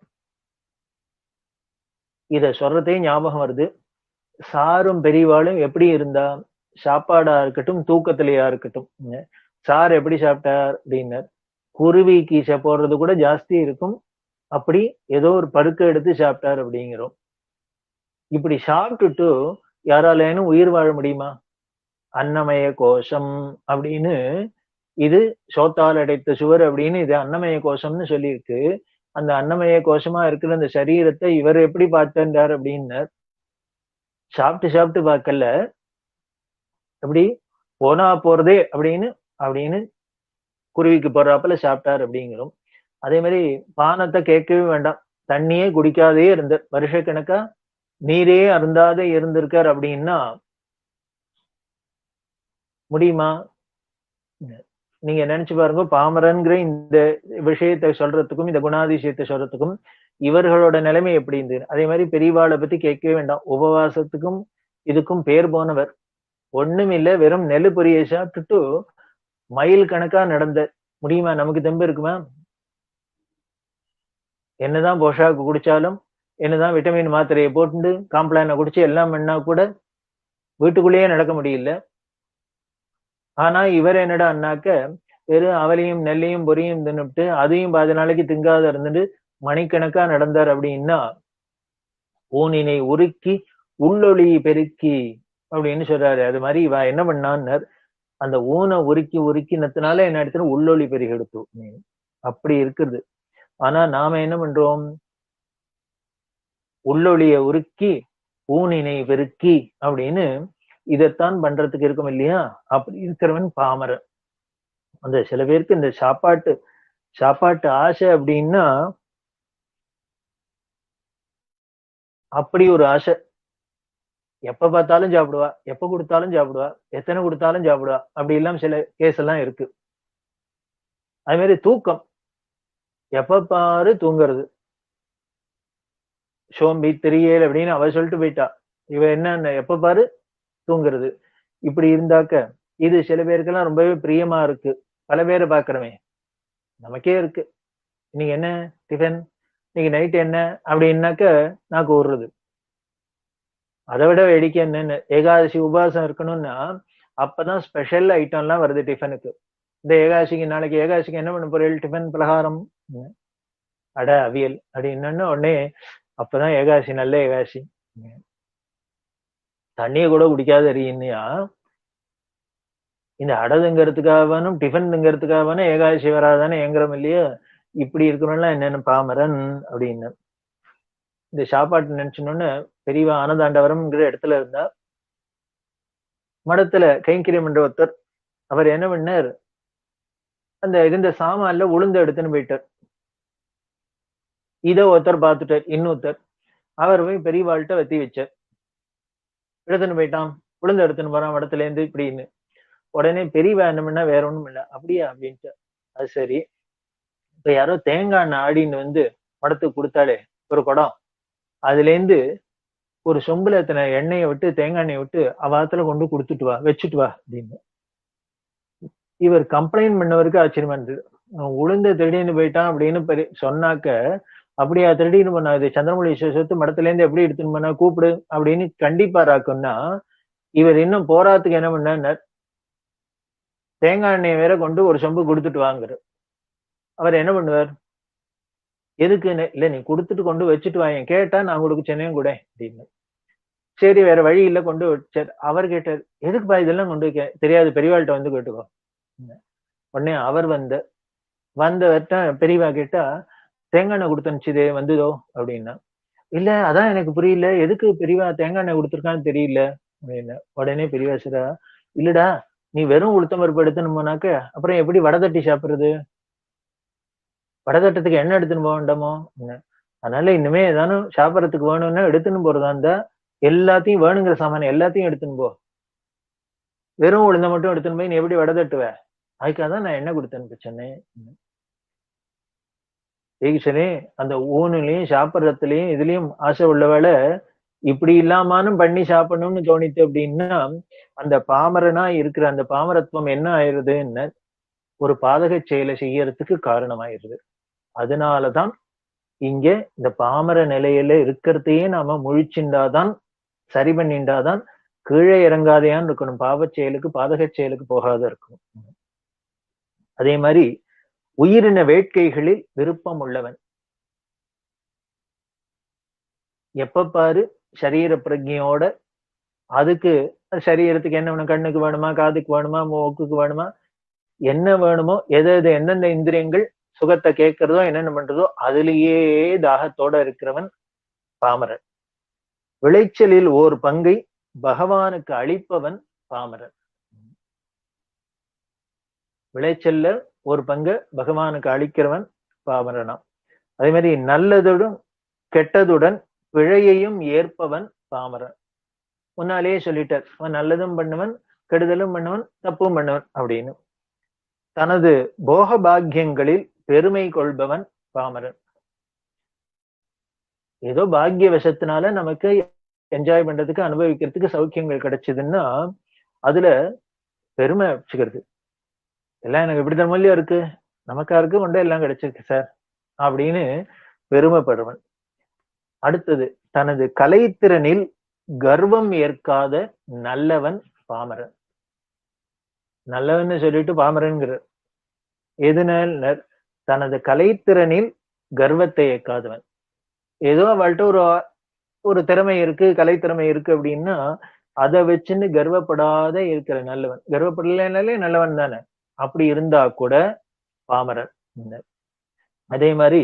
இத சொல்றதே ஞாபகம் வருது சாரும் பெரியவாளும் எப்படி இருந்தா சாப்பாடா இருக்கட்டும் தூக்கத்திலேயா இருக்கட்டும் சார் எப்படி சாப்பிட்டார் அப்படின்னார் குருவிக்கு போடுறது கூட ஜாஸ்தி இருக்கும் அப்படி ஏதோ ஒரு படுக்க எடுத்து சாப்பிட்டார் அப்படிங்கிறோம் இப்படி சாப்பிட்டுட்டு யாராலேனும் உயிர் வாழ முடியுமா அன்னமய கோஷம் அப்படின்னு இது சோத்தால் அடைத்த சுவர் அப்படின்னு இது அன்னமய கோஷம்னு சொல்லியிருக்கு அந்த அன்னமய கோஷமா இருக்கிற அந்த சரீரத்தை இவர் எப்படி பார்த்தார் அப்படின்னார் சாப்பிட்டு சாப்பிட்டு பார்க்கல எப்படி போனா போறதே அப்படின்னு அப்படின்னு குருவிக்கு போறாப்புல சாப்பிட்டார் அப்படிங்கிறோம் அதே மாதிரி பானத்தை கேட்கவே வேண்டாம் தண்ணியே குடிக்காதே இருந்த வருஷக்கணக்கா நீரே அருந்தாதே இருந்திருக்கார் அப்படின்னா முடியுமா நீங்க நினைச்சு பாருங்க பாமரன்கிற இந்த விஷயத்தை சொல்றதுக்கும் இந்த குணாதிசயத்தை சொல்றதுக்கும் இவர்களோட நிலைமை எப்படி இருந்தது அதே மாதிரி பெரியவாளை பத்தி கேட்கவே வேண்டாம் உபவாசத்துக்கும் இதுக்கும் பேர் போனவர் ஒண்ணும் இல்ல வெறும் நெல்லு பொரியை சாப்பிட்டுட்டு மைல் கணக்கா நடந்த முடியுமா நமக்கு தெம்பு இருக்குமா என்னதான் போஷாக்கு குடிச்சாலும் என்னதான் விட்டமின் மாத்திரையை போட்டு காம்ப்ளானை குடிச்சு எல்லாம் பண்ணா கூட வீட்டுக்குள்ளேயே நடக்க முடியல ஆனா இவர் என்னடா அண்ணாக்க வெறும் அவலையும் நெல்லையும் பொரியும் தின்னுட்டு அதையும் பாதி நாளைக்கு திங்காத இருந்துட்டு மணிக்கணக்கா நடந்தார் அப்படின்னா ஊனினை உருக்கி உள்ளொளி பெருக்கி அப்படின்னு சொல்றாரு அது மாதிரி இவ என்ன பண்ணான்னார் அந்த ஊனை உருக்கி உருக்கினதுனால என்ன எடுத்துன்னு உள்ளொளி பெருகி எடுத்து அப்படி இருக்குது ஆனா நாம என்ன பண்றோம் உள்ளொளிய உருக்கி ஊனினை பெருக்கி அப்படின்னு இதைத்தான் பண்றதுக்கு இருக்கும் இல்லையா அப்படி இருக்கிறவன் பாமரன் அந்த சில பேருக்கு இந்த சாப்பாட்டு சாப்பாட்டு ஆசை அப்படின்னா அப்படி ஒரு ஆசை எப்ப பார்த்தாலும் சாப்பிடுவா எப்ப கொடுத்தாலும் சாப்பிடுவா எத்தனை கொடுத்தாலும் சாப்பிடுவா அப்படி எல்லாம் சில கேஸ் எல்லாம் இருக்கு அது மாதிரி தூக்கம் எப்ப பாரு தூங்குறது சோம்பி தெரியல அப்படின்னு அவ சொல்லிட்டு போயிட்டா இவ என்ன எப்ப பாரு தூங்குறது இப்படி இருந்தாக்க இது சில பேருக்கெல்லாம் ரொம்பவே பிரியமா இருக்கு பல பேரை பாக்குறமே நமக்கே இருக்கு இன்னைக்கு என்ன டிஃபன் இன்னைக்கு நைட் என்ன அப்படின்னாக்க நான் கூறுறது அதை விட வேடிக்கை என்னன்னு ஏகாதசி உபவாசம் இருக்கணும்னா அப்பதான் ஸ்பெஷல் ஐட்டம் எல்லாம் வருது டிஃபனுக்கு இந்த ஏகாதசிக்கு நாளைக்கு ஏகாதசிக்கு என்ன பண்ண போறீள் டிஃபன் பலகாரம் அட அவியல் அப்படின்னு உடனே அப்பதான் ஏகாதசி நல்ல ஏகாதசி தண்ணிய கூட குடிக்காத அறியின்னியா இந்த அடதுங்கிறதுக்காகவானும் டிஃபன்ங்கிறதுக்காகவானும் ஏகாதசி வராதானே ஏங்குறோம் இல்லையா இப்படி இருக்கணும்லாம் என்னென்ன பாமரன் அப்படின்னு இந்த சாப்பாட்டு நினைச்சோன்னு பெரியவா ஆனந்தாண்டவரம்ங்கிற இடத்துல இருந்தா மடத்துல கைங்கரியம் என்ற ஒருத்தர் அவர் என்ன பண்ணார் அந்த இருந்த சாமான்ல உளுந்து எடுத்துன்னு போயிட்டார் இத ஒருத்தர் பார்த்துட்டார் இன்னொருத்தர் அவர் போய் பெரியவாள்கிட்ட வெத்தி வச்சார் எடுத்துன்னு போயிட்டான் உளுந்து எடுத்துன்னு போறான் மடத்துல இருந்து இப்படின்னு உடனே பெரியவா என்ன பண்ணா வேற ஒண்ணும் இல்லை அப்படியா அப்படின்ட்டு அது சரி இப்ப யாரோ தேங்காய் எண்ணெய் ஆடின்னு வந்து மடத்துக்கு கொடுத்தாலே ஒரு குடம் அதுல இருந்து ஒரு சொம்புல எத்தனை எண்ணெயை விட்டு தேங்காய் எண்ணெயை விட்டு அவாத்துல கொண்டு கொடுத்துட்டு வா வச்சுட்டு வா அப்படின்னு இவர் கம்ப்ளைண்ட் பண்ணவருக்கு ஆச்சரியமா இருந்தது உளுந்த திருடின்னு போயிட்டான் அப்படின்னு பெரிய சொன்னாக்க அப்படியா திருடின்னு பண்ணா இது சந்திரமொழி சொத்து மடத்துல இருந்து எப்படி எடுத்துன்னு பண்ணா கூப்பிடு அப்படின்னு கண்டிப்பாராக்குன்னா இவர் இன்னும் போராத்துக்கு என்ன பண்ணார் தேங்காய் எண்ணெயை வேற கொண்டு ஒரு சொம்பு கொடுத்துட்டு வாங்குறார் அவர் என்ன பண்ணுவார் எதுக்கு இல்ல நீ கொடுத்துட்டு கொண்டு வச்சுட்டு வாங்க கேட்டா நான் உங்களுக்கு சென்னையும் கூட அப்படின்னு சரி வேற வழி இல்ல கொண்டு வச்சார் அவர் கேட்டார் எதுக்குப்பா இதெல்லாம் கொண்டு வைக்க தெரியாது பெரியவாள்கிட்ட வந்து கேட்டுக்கோ உடனே அவர் வந்த வந்தவர்கிட்ட பெரியவா கேட்டா தேங்காய் எண்ணெய் கொடுத்தனுச்சுதே வந்ததோ அப்படின்னா இல்ல அதான் எனக்கு புரியல எதுக்கு பெரியவா தேங்காய் எண்ணெய் கொடுத்துருக்கான்னு தெரியல அப்படின்னு உடனே பெரியவா சரா இல்லடா நீ வெறும் உளுத்தம் பருப்பு எடுத்துன்னு போனாக்க அப்புறம் எப்படி வடை தட்டி சாப்பிடுறது வடதட்டத்துக்கு என்ன எடுத்துன்னு போக வேண்டாமோ அதனால இனிமே ஏதானும் சாப்பிடறதுக்கு வேணும்னா எடுத்துன்னு போறதா இருந்தா எல்லாத்தையும் வேணுங்கிற சாமான எல்லாத்தையும் எடுத்துன்னு போ வெறும் உளுந்த மட்டும் எடுத்துன்னு போய் நீ எப்படி வடை தட்டுவ அதுக்காக தான் நான் என்ன கொடுத்து அனுப்பிச்சேன்னு சரி அந்த ஊனுலயும் சாப்பிட்றதுலயும் இதுலயும் ஆசை உள்ளவேளை இப்படி இல்லாமானும் பண்ணி சாப்பிடணும்னு தோணித்து அப்படின்னா அந்த பாமரனா இருக்கிற அந்த பாமரத்துவம் என்ன ஆயிருதுன்னு ஒரு பாதக செயலை செய்யறதுக்கு காரணமாயிருது அதனாலதான் இங்க இந்த பாமர நிலையில இருக்கிறதையே நாம முழிச்சுண்டாதான் சரி பண்ணிண்டாதான் கீழே இறங்காதையான்னு இருக்கணும் பாவச் செயலுக்கு பாதக செயலுக்கு போகாத இருக்கணும் அதே மாதிரி உயிரின வேட்கைகளில் விருப்பம் உள்ளவன் எப்ப பாரு சரீர பிரஜையோட அதுக்கு சரீரத்துக்கு என்ன வேணும் கண்ணுக்கு வேணுமா காதுக்கு வேணுமா மூக்குக்கு வேணுமா என்ன வேணுமோ எது எது எந்தெந்த இந்திரியங்கள் சுகத்தை கேட்கறதோ என்னென்ன பண்றதோ அதுலேயே தாகத்தோட இருக்கிறவன் பாமரன் விளைச்சலில் ஓர் பங்கை பகவானுக்கு அளிப்பவன் பாமரன் விளைச்சல்ல ஒரு பங்கு பகவானுக்கு அளிக்கிறவன் பாமரனாம் அதே மாதிரி நல்லதுடன் கெட்டதுடன் பிழையையும் ஏற்பவன் பாமரன் முன்னாலேயே சொல்லிட்டார் அவன் நல்லதும் பண்ணுவன் கெடுதலும் பண்ணவன் தப்பும் பண்ணவன் அப்படின்னு தனது போக பாக்கியங்களில் பெருமை கொள்பவன் பாமரன் ஏதோ பாக்கிய வசத்தினால நமக்கு என்ஜாய் பண்றதுக்கு அனுபவிக்கிறதுக்கு சௌக்கியங்கள் கிடைச்சதுன்னா அதுல பெருமை வச்சுக்கிறது எல்லாம் எனக்கு இப்படி தரமல்லையா இருக்கு நமக்கா இருக்கு கொண்டே எல்லாம் கிடைச்சிருக்கு சார் அப்படின்னு பெருமைப்படுவன் அடுத்தது தனது கலைத்திறனில் கர்வம் ஏற்காத நல்லவன் பாமரன் நல்லவன்னு சொல்லிட்டு பாமரன்கிற எதுனால தனது கலைத்திறனில் கர்வத்தை ஏற்காதவன் ஏதோ அவள்கிட்ட ஒரு ஒரு திறமை இருக்கு கலைத்திறமை இருக்கு அப்படின்னா அதை வச்சுன்னு கர்வப்படாத இருக்கிற நல்லவன் கர்வப்படலைனாலே நல்லவன் தானே அப்படி இருந்தா கூட பாமரன் அதே மாதிரி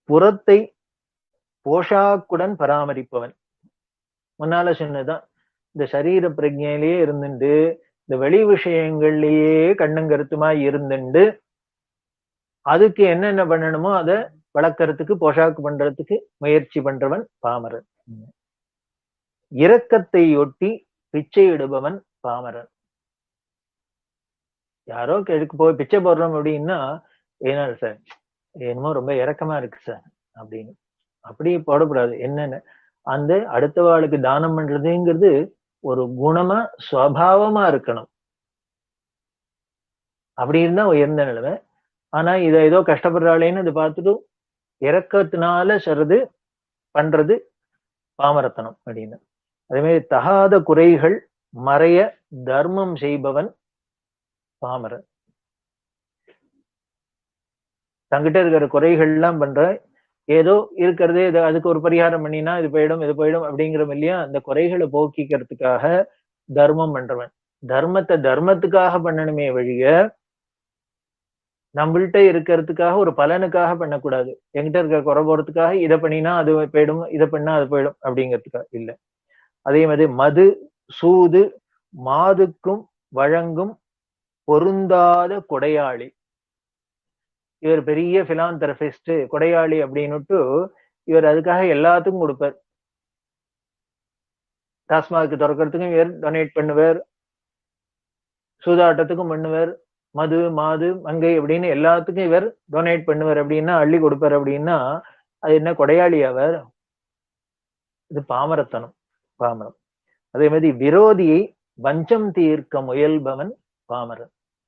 புறத்தை போஷாக்குடன் பராமரிப்பவன் முன்னால சொன்னதுதான் இந்த சரீர பிரஜையிலேயே இருந்துட்டு இந்த வெளி விஷயங்கள்லயே கண்ணும் கருத்துமா இருந்துண்டு அதுக்கு என்னென்ன பண்ணணுமோ அதை வளர்க்கறதுக்கு போஷாக்கு பண்றதுக்கு முயற்சி பண்றவன் பாமரன் இரக்கத்தை ஒட்டி பிச்சை இடுபவன் பாமரன் யாரோ கேட்க போய் பிச்சை போடுறோம் அப்படின்னா ஏன்னா சார் என்னமோ ரொம்ப இறக்கமா இருக்கு சார் அப்படின்னு அப்படி போடக்கூடாது என்னன்னு அந்த அடுத்தவாளுக்கு தானம் பண்றதுங்கிறது ஒரு குணமா சுவாவமா இருக்கணும் அப்படி இருந்தா உயர்ந்த நிலைமை ஆனா இதை ஏதோ கஷ்டப்படுறாளேன்னு இதை பார்த்துட்டு இறக்கத்தினால சொல்றது பண்றது பாமரத்தனம் அப்படின்னு அதே மாதிரி தகாத குறைகள் மறைய தர்மம் செய்பவன் பாமரன் தங்கிட்ட இருக்கிற குறைகள் எல்லாம் பண்ற ஏதோ இருக்கிறதே இது அதுக்கு ஒரு பரிகாரம் பண்ணினா இது போயிடும் இது போயிடும் அப்படிங்கிற இல்லையா அந்த குறைகளை போக்கிக்கிறதுக்காக தர்மம் பண்றவன் தர்மத்தை தர்மத்துக்காக பண்ணணுமே வழிய நம்மள்கிட்ட இருக்கிறதுக்காக ஒரு பலனுக்காக பண்ணக்கூடாது என்கிட்ட இருக்க குறை போறதுக்காக இதை பண்ணினா அது போயிடும் இதை பண்ணா அது போயிடும் அப்படிங்கிறதுக்காக இல்ல அதே மாதிரி மது சூது மாதுக்கும் வழங்கும் பொருந்தாத கொடையாளி இவர் பெரிய பிலாந்தரபிஸ்ட் கொடையாளி அப்படின்னுட்டு இவர் அதுக்காக எல்லாத்துக்கும் கொடுப்பார் டாஸ்மாக் திறக்கிறதுக்கும் இவர் டொனேட் பண்ணுவார் சூதாட்டத்துக்கும் பண்ணுவார் மது மாது மங்கை அப்படின்னு எல்லாத்துக்கும் இவர் டொனேட் பண்ணுவார் அப்படின்னா அள்ளி கொடுப்பார் அப்படின்னா அது என்ன கொடையாளி அவர் இது பாமரத்தனம் பாமரம் அதே மாதிரி விரோதியை வஞ்சம் தீர்க்க முயல்பவன் பாமரன்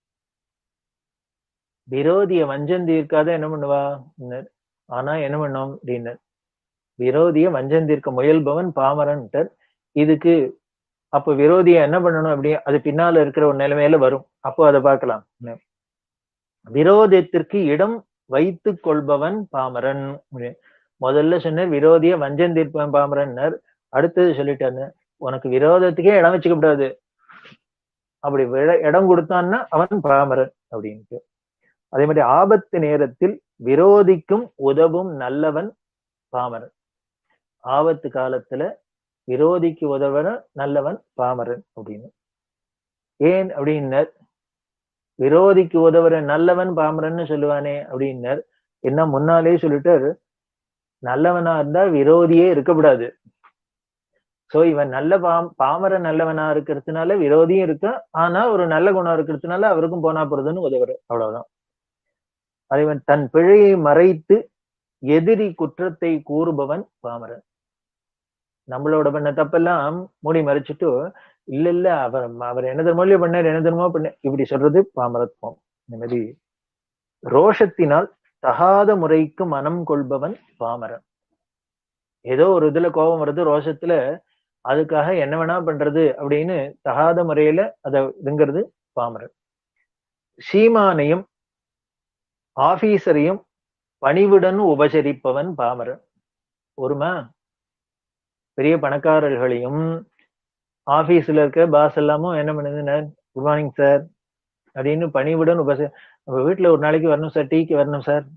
விரோதிய வஞ்சம் தீர்க்காத என்ன பண்ணுவா ஆனா என்ன பண்ணோம் அப்படின்னு விரோதிய வஞ்சம் தீர்க்க முயல்பவன் பாமரன்ட்டர் இதுக்கு அப்போ விரோதிய என்ன பண்ணணும் அப்படி அது பின்னால இருக்கிற ஒரு நிலைமையில வரும் அப்போ அதை பார்க்கலாம் விரோதத்திற்கு இடம் வைத்து கொள்பவன் பாமரன் முதல்ல சொன்ன விரோதிய வஞ்சம் தீர்ப்பவன் பாமரன்னர் அடுத்தது சொல்லிட்டாரு உனக்கு விரோதத்துக்கே இடம் வச்சுக்க கூடாது அப்படி இடம் கொடுத்தான்னா அவன் பாமரன் அப்படின்ட்டு அதே மாதிரி ஆபத்து நேரத்தில் விரோதிக்கும் உதவும் நல்லவன் பாமரன் ஆபத்து காலத்துல விரோதிக்கு உதவன நல்லவன் பாமரன் அப்படின்னு ஏன் அப்படின்னர் விரோதிக்கு உதவுற நல்லவன் பாமரன்னு சொல்லுவானே அப்படின்னர் என்ன முன்னாலே சொல்லிட்டாரு நல்லவனா இருந்தா விரோதியே இருக்கக்கூடாது சோ இவன் நல்ல பாம் பாமரன் நல்லவனா இருக்கிறதுனால விரோதியும் இருக்க ஆனா ஒரு நல்ல குணம் இருக்கிறதுனால அவருக்கும் போனா போறதுன்னு உதவுற அவ்வளவுதான் அதேவன் தன் பிழையை மறைத்து எதிரி குற்றத்தை கூறுபவன் பாமரன் நம்மளோட பண்ண தப்பெல்லாம் மூடி மறைச்சிட்டு இல்ல இல்ல அவர் அவர் என்ன தர்மோ பண்ணார் என்ன தர்மோ பண்ண இப்படி சொல்றது பாமரத்துவம் இந்த மாதிரி ரோஷத்தினால் தகாத முறைக்கு மனம் கொள்பவன் பாமரன் ஏதோ ஒரு இதுல கோபம் வருது ரோஷத்துல அதுக்காக என்ன வேணா பண்றது அப்படின்னு தகாத முறையில அத இதுங்கிறது பாமரன் சீமானையும் ஆபீசரையும் பணிவுடன் உபசரிப்பவன் பாமரன் ஒருமா பெரிய பணக்காரர்களையும் ஆபீஸ்ல இருக்க பாஸ் எல்லாமும் என்ன பண்ணுதுன்னு குட் மார்னிங் சார் அப்படின்னு பணிவுடன் உபச நம்ம வீட்டுல ஒரு நாளைக்கு வரணும் சார் டீக்கு வரணும் சார்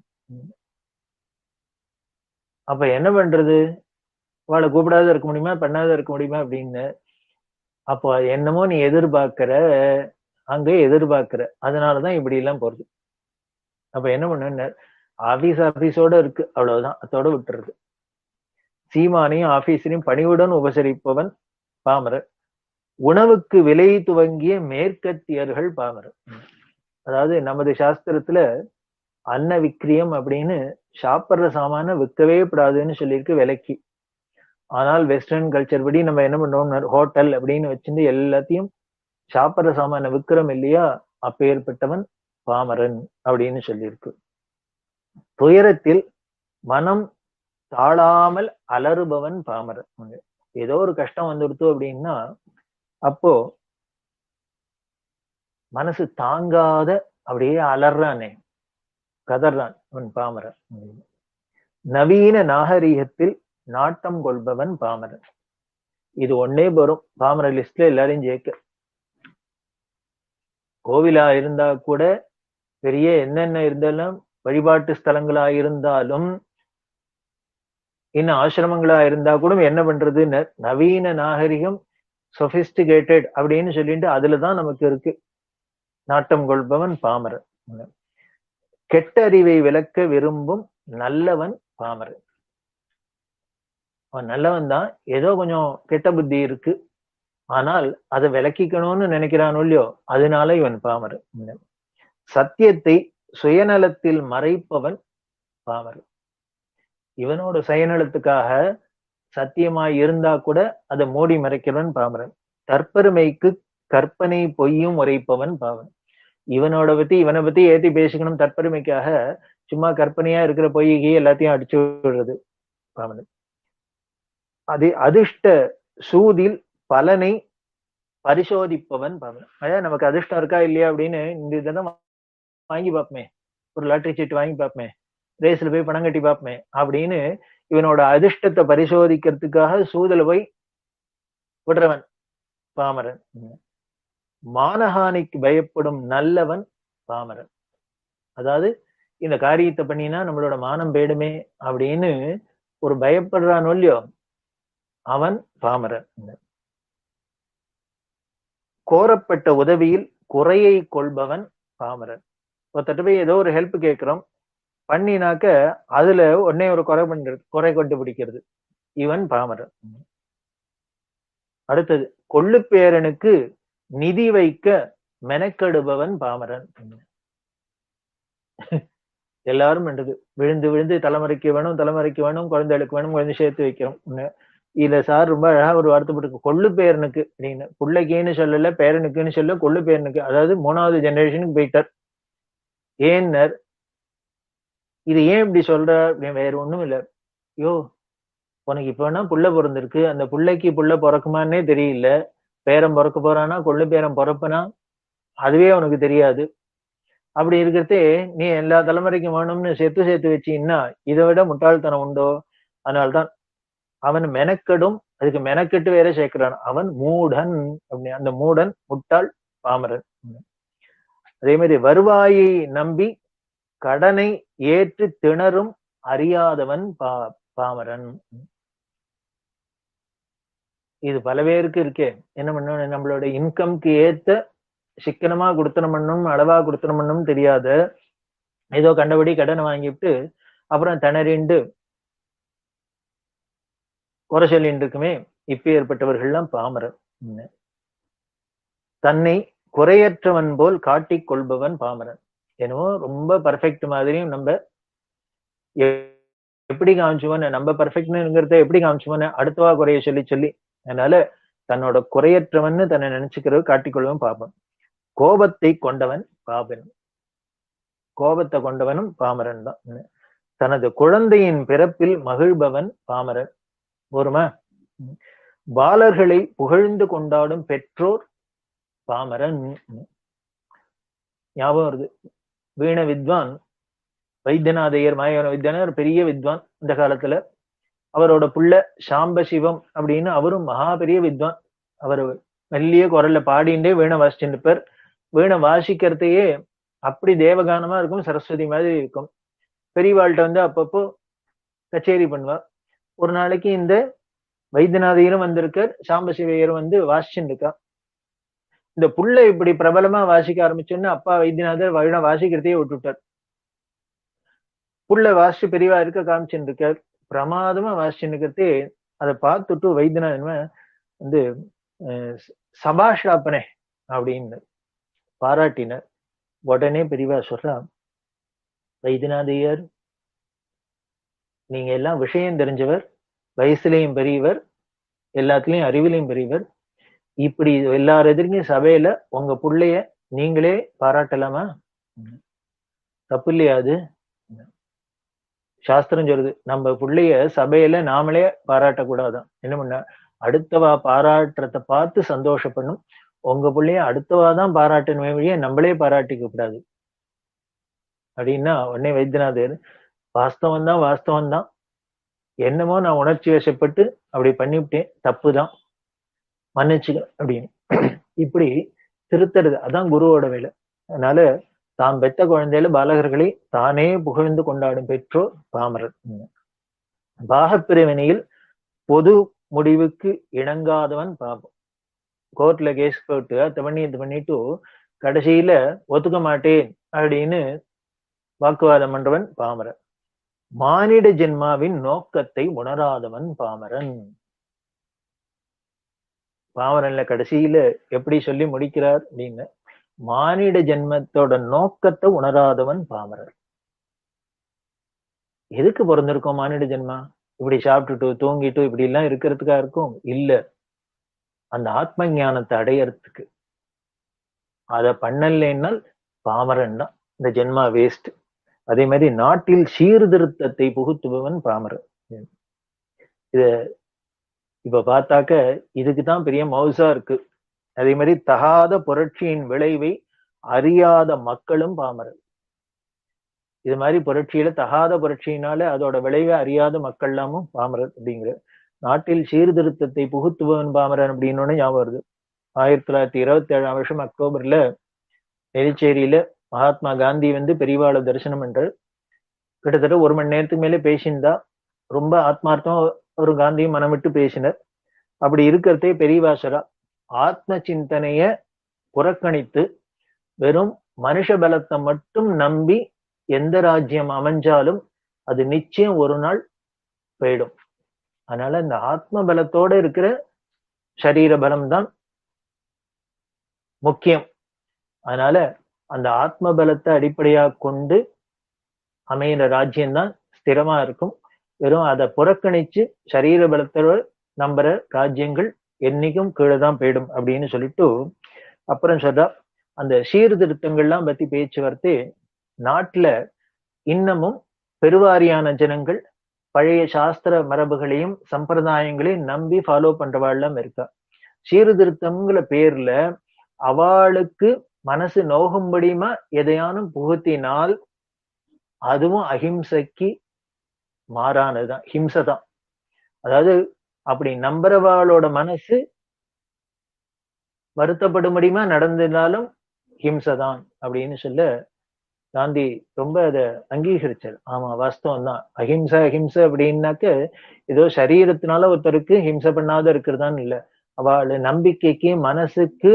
அப்ப என்ன பண்றது அவளை கூப்பிடாத இருக்க முடியுமா பண்ணாத இருக்க முடியுமா அப்படின்னு அப்போ என்னமோ நீ எதிர்பார்க்கிற அங்க எதிர்பார்க்கிற அதனாலதான் இப்படி எல்லாம் போறது அப்ப என்ன பண்ண ஆபீஸ் ஆபீஸோட இருக்கு அவ்வளவுதான் அதோட விட்டுறது சீமானையும் ஆபீஸரையும் பணிவுடன் உபசரிப்பவன் பாமரர் உணவுக்கு விலை துவங்கிய மேற்கத்தியர்கள் பாமரர் அதாவது நமது சாஸ்திரத்துல அன்ன விக்கிரியம் அப்படின்னு சாப்பிட்ற சாமான விற்கவே கூடாதுன்னு சொல்லியிருக்கு விலைக்கு ஆனால் வெஸ்டர்ன் கல்ச்சர் படி நம்ம என்ன பண்றோம் ஹோட்டல் அப்படின்னு வச்சிருந்து எல்லாத்தையும் சாப்பிட்ற சாமான விற்கிறோம் இல்லையா அப்பேற்பட்டவன் பாமரன் அப்படின்னு சொல்லியிருக்கு துயரத்தில் மனம் தாழாமல் அலறுபவன் பாமரன் ஏதோ ஒரு கஷ்டம் வந்துடுத்து அப்படின்னா அப்போ மனசு தாங்காத அப்படியே அலறானே கதறான் அவன் பாமரன் நவீன நாகரீகத்தில் நாட்டம் கொள்பவன் பாமரன் இது ஒன்னே வரும் பாமர லிஸ்ட்ல எல்லாரையும் ஜெயிக்க கோவிலா இருந்தா கூட பெரிய என்னென்ன இருந்தாலும் வழிபாட்டு ஸ்தலங்களா இருந்தாலும் இன்னும் ஆசிரமங்களா இருந்தா கூட என்ன பண்றது நவீன நாகரிகம் சொபிஸ்டிகேட்டட் அப்படின்னு சொல்லிட்டு அதுலதான் நமக்கு இருக்கு நாட்டம் கொள்பவன் பாமரன் கெட்ட அறிவை விளக்க விரும்பும் நல்லவன் பாமரன் அவன் நல்லவன் தான் ஏதோ கொஞ்சம் கெட்ட புத்தி இருக்கு ஆனால் அதை விளக்கிக்கணும்னு நினைக்கிறானோ இல்லையோ அதனால இவன் பாமரன் சத்தியத்தை சுயநலத்தில் மறைப்பவன் பாமரன் இவனோட சுயநலத்துக்காக சத்தியமாய் இருந்தா கூட அதை மூடி மறைக்கிறவன் பாமரன் தற்பெருமைக்கு கற்பனை பொய்யும் உரைப்பவன் பாவன் இவனோட பத்தி இவனை பத்தி ஏத்தி பேசிக்கணும் தற்பெருமைக்காக சும்மா கற்பனையா இருக்கிற பொய்கி எல்லாத்தையும் அடிச்சு விடுறது பாவன் அது அதிர்ஷ்ட சூதில் பலனை பரிசோதிப்பவன் பாவன் அதாவது நமக்கு அதிர்ஷ்டம் இருக்கா இல்லையா அப்படின்னு இந்த இதெல்லாம் வாங்கி பார்ப்போமே ஒரு லாட்டரி சீட்டு வாங்கி பார்ப்போமே ரேஸ்ல போய் பணம் கட்டி பார்ப்போமே அப்படின்னு இவனோட அதிர்ஷ்டத்தை பரிசோதிக்கிறதுக்காக சூதல போய் விடுறவன் பாமரன் மானஹானிக்கு பயப்படும் நல்லவன் பாமரன் அதாவது இந்த காரியத்தை பண்ணினா நம்மளோட மானம் போயிடுமே அப்படின்னு ஒரு பயப்படுறான் இல்லையோ அவன் பாமரன் கோரப்பட்ட உதவியில் குறையை கொள்பவன் பாமரன் ஒருத்தட்ட போய் ஏதோ ஒரு ஹெல்ப் கேட்கிறோம் பண்ணினாக்க அதுல உடனே ஒரு குறை பண்றது குறை கொண்டு பிடிக்கிறது இவன் பாமரன் அடுத்தது கொள்ளுப்பேரனுக்கு நிதி வைக்க மெனக்கெடுபவன் பாமரன் எல்லாரும் பண்றது விழுந்து விழுந்து தலைமுறைக்கு வேணும் தலைமுறைக்கு வேணும் குழந்தைகளுக்கு வேணும் குழந்தை சேர்த்து வைக்கிறோம் இதுல சார் ரொம்ப அழகா ஒரு வார்த்தைப்பட்டு கொள்ளு பேரனுக்கு அப்படின்னு பிள்ளைக்குன்னு சொல்லல பேரனுக்குன்னு சொல்ல கொள்ளு பேரனுக்கு அதாவது மூணாவது ஜெனரேஷனுக்கு போயிட்டார் ஏன்னர் இது ஏன் இப்படி சொல்ற அப்படின்னு வேற ஒண்ணும் இல்ல யோ உனக்கு இப்ப வேணா புள்ள பிறந்திருக்கு அந்த புள்ளைக்கு புள்ள பிறக்குமான்னே தெரியல பேரம் பிறக்க போறானா கொள்ளு பேரம் பிறப்பனா அதுவே உனக்கு தெரியாது அப்படி இருக்கிறதே நீ எல்லா தலைமுறைக்கும் வேணும்னு சேர்த்து சேர்த்து வச்சீங்கன்னா இதை விட முட்டாள்தனம் உண்டோ அதனால்தான் அவன் மெனக்கெடும் அதுக்கு மெனக்கெட்டு வேற சேர்க்கிறான் அவன் மூடன் அப்படி அந்த மூடன் முட்டாள் பாமரன் அதே மாதிரி வருவாயை நம்பி கடனை ஏற்று திணறும் அறியாதவன் பா பாமரன் இது பல பேருக்கு இருக்கே என்ன பண்ணணும் நம்மளோட இன்கம்க்கு ஏத்த சிக்கனமா கொடுத்தனம் பண்ணும் அளவா கொடுத்தனம் பண்ணும் தெரியாத ஏதோ கண்டபடி கடனை வாங்கிட்டு அப்புறம் திணறிண்டு குறை சொல்லிட்டு இருக்குமே இப்ப ஏற்பட்டவர்கள்லாம் பாமரன் தன்னை குறையற்றவன் போல் காட்டிக் கொள்பவன் பாமரன் என்னவோ ரொம்ப பர்ஃபெக்ட் மாதிரியும் நம்ம எப்படி காமிச்சுவோன்னு நம்ம பர்ஃபெக்ட்னுங்கிறத எப்படி காமிச்சுவோன்னு அடுத்தவா குறைய சொல்லி சொல்லி அதனால தன்னோட குறையற்றவன்னு தன்னை நினைச்சுக்கிறது காட்டிக்கொள்வன் பாப்பன் கோபத்தை கொண்டவன் பாபன் கோபத்தை கொண்டவனும் பாமரன் தான் தனது குழந்தையின் பிறப்பில் மகிழ்பவன் பாமரன் போருமா பாலர்களை புகழ்ந்து கொண்டாடும் பெற்றோர் பாமரன் ஞாபகம் வருது வீண வித்வான் வைத்தியநாதையர் மாயவன வித்யானர் பெரிய வித்வான் இந்த காலத்துல அவரோட புள்ள சாம்ப சிவம் அப்படின்னு அவரும் மகா பெரிய வித்வான் அவர் மெல்லிய குரல்ல பாடிண்டே வீணை வாசிச்சுட்டு இருப்பார் வீணை வாசிக்கிறதையே அப்படி தேவகானமா இருக்கும் சரஸ்வதி மாதிரி இருக்கும் பெரியவாள்கிட்ட வந்து அப்பப்போ கச்சேரி பண்ணுவார் ஒரு நாளைக்கு இந்த வைத்தியநாதையரும் வந்திருக்கார் சாம்பசிவையரும் வந்து வாசிச்சுட்டு இருக்கா இந்த புள்ள இப்படி பிரபலமா வாசிக்க ஆரம்பிச்சோன்னு அப்பா வைத்தியநாதர் வீணை வாசிக்கிறதையே விட்டுட்டார் புள்ள வாசிச்சு பெரியவா இருக்க காமிச்சுட்டு இருக்கார் பிரமாதமா வாசிச்சுட்டு இருக்கிறதே அதை பார்த்துட்டு வைத்தியநாதன் வந்து சபாஷாப்பனே அப்படின்னு பாராட்டினர் உடனே பெரியவா சொல்றா வைத்தியநாதையர் நீங்க எல்லாம் விஷயம் தெரிஞ்சவர் வயசுலயும் பெரியவர் எல்லாத்துலயும் அறிவிலையும் பெரியவர் இப்படி எல்லார் எதிர்க்கும் சபையில உங்க புள்ளைய நீங்களே பாராட்டலாமா தப்பு இல்லையா அது சாஸ்திரம் சொல்லுது நம்ம பிள்ளைய சபையில நாமளே பாராட்டக்கூடாதான் என்ன பண்ண அடுத்தவா பாராட்டுறத பார்த்து சந்தோஷப்படணும் உங்க பிள்ளைய அடுத்தவா தான் பாராட்டணுமே வழிய நம்மளே பாராட்டிக்க கூடாது அப்படின்னா உடனே வைத்தியநாதர் வாஸ்தவம் தான் வாஸ்தவம் தான் என்னமோ நான் உணர்ச்சி வசப்பட்டு அப்படி பண்ணிவிட்டேன் தப்பு தான் மன்னிச்சுக்க அப்படின்னு இப்படி திருத்துறது அதான் குருவோட வேலை அதனால தாம் பெத்த குழந்தையில பாலகர்களை தானே புகழ்ந்து கொண்டாடும் பெற்றோர் பாமரர் பாகப்பிரிவினையில் பொது முடிவுக்கு இணங்காதவன் பாபம் கோர்ட்ல கேஸ் போட்டு அதை பண்ணி இது பண்ணிட்டு கடைசியில ஒத்துக்க மாட்டேன் அப்படின்னு வாக்குவாதம் பண்றவன் பாமரன் மானிட ஜென்மாவின் நோக்கத்தை உணராதவன் பாமரன் பாமரன்ல கடைசியில எப்படி சொல்லி முடிக்கிறார் அப்படின்னு மானிட ஜென்மத்தோட நோக்கத்தை உணராதவன் பாமரன் எதுக்கு பிறந்திருக்கோம் மானிட ஜென்மா இப்படி சாப்பிட்டுட்டு தூங்கிட்டு இப்படி எல்லாம் இருக்கிறதுக்கா இருக்கும் இல்ல அந்த ஆத்ம ஞானத்தை அடையறதுக்கு அத பண்ணலைன்னால் பாமரன் தான் இந்த ஜென்மா வேஸ்ட் அதே மாதிரி நாட்டில் சீர்திருத்தத்தை புகுத்துபவன் பாமரன் இத இப்ப பார்த்தாக்க இதுக்குதான் பெரிய மவுசா இருக்கு அதே மாதிரி தகாத புரட்சியின் விளைவை அறியாத மக்களும் பாமரன் இது மாதிரி புரட்சியில தகாத புரட்சியினால அதோட விளைவை அறியாத மக்கள் எல்லாமும் பாமரன் அப்படிங்கிற நாட்டில் சீர்திருத்தத்தை புகுத்துபவன் பாமரன் அப்படின்னு ஞாபகம் வருது ஆயிரத்தி தொள்ளாயிரத்தி இருபத்தி ஏழாம் வருஷம் அக்டோபர்ல நெல்லிச்சேரியில மகாத்மா காந்தி வந்து பெரியவாளை தரிசனம் பண்றாரு கிட்டத்தட்ட ஒரு மணி நேரத்துக்கு மேலே பேசியிருந்தா ரொம்ப ஆத்மார்த்தம் ஒரு காந்தியும் மனம் விட்டு பேசினர் அப்படி இருக்கிறதே பெரியவாசரா ஆத்ம சிந்தனைய புறக்கணித்து வெறும் மனுஷ பலத்தை மட்டும் நம்பி எந்த ராஜ்யம் அமைஞ்சாலும் அது நிச்சயம் ஒரு நாள் போயிடும் அதனால இந்த ஆத்ம பலத்தோட இருக்கிற சரீர பலம் தான் முக்கியம் அதனால அந்த ஆத்ம பலத்தை அடிப்படையா கொண்டு அமையிற ராஜ்யம் தான் ஸ்திரமா இருக்கும் வெறும் அதை புறக்கணிச்சு சரீர பலத்தோட நம்புற ராஜ்யங்கள் என்னைக்கும் கீழே தான் போயிடும் அப்படின்னு சொல்லிட்டு அப்புறம் சொல்றா அந்த சீர்திருத்தங்கள்லாம் பத்தி பேச்சுவார்த்தை நாட்டுல இன்னமும் பெருவாரியான ஜனங்கள் பழைய சாஸ்திர மரபுகளையும் சம்பிரதாயங்களையும் நம்பி ஃபாலோ பண்றவாள்லாம் இருக்கா சீர்திருத்தம்ங்கிற பேர்ல அவளுக்கு மனசு நோகும்படியுமா எதையானும் புகுத்தினால் அதுவும் அஹிம்சைக்கு மாறானதுதான் ஹிம்சை தான் அதாவது அப்படி நம்புறவாளோட மனசு வருத்தப்படும்படியுமா நடந்திருந்தாலும் ஹிம்சை தான் அப்படின்னு சொல்ல காந்தி ரொம்ப அதை அங்கீகரிச்சார் ஆமா வாஸ்தவம் தான் அஹிம்சை அஹிம்சை அப்படின்னாக்க ஏதோ சரீரத்தினால ஒருத்தருக்கு ஹிம்சை பண்ணாத இருக்கிறதான்னு இல்ல அவள் நம்பிக்கைக்கு மனசுக்கு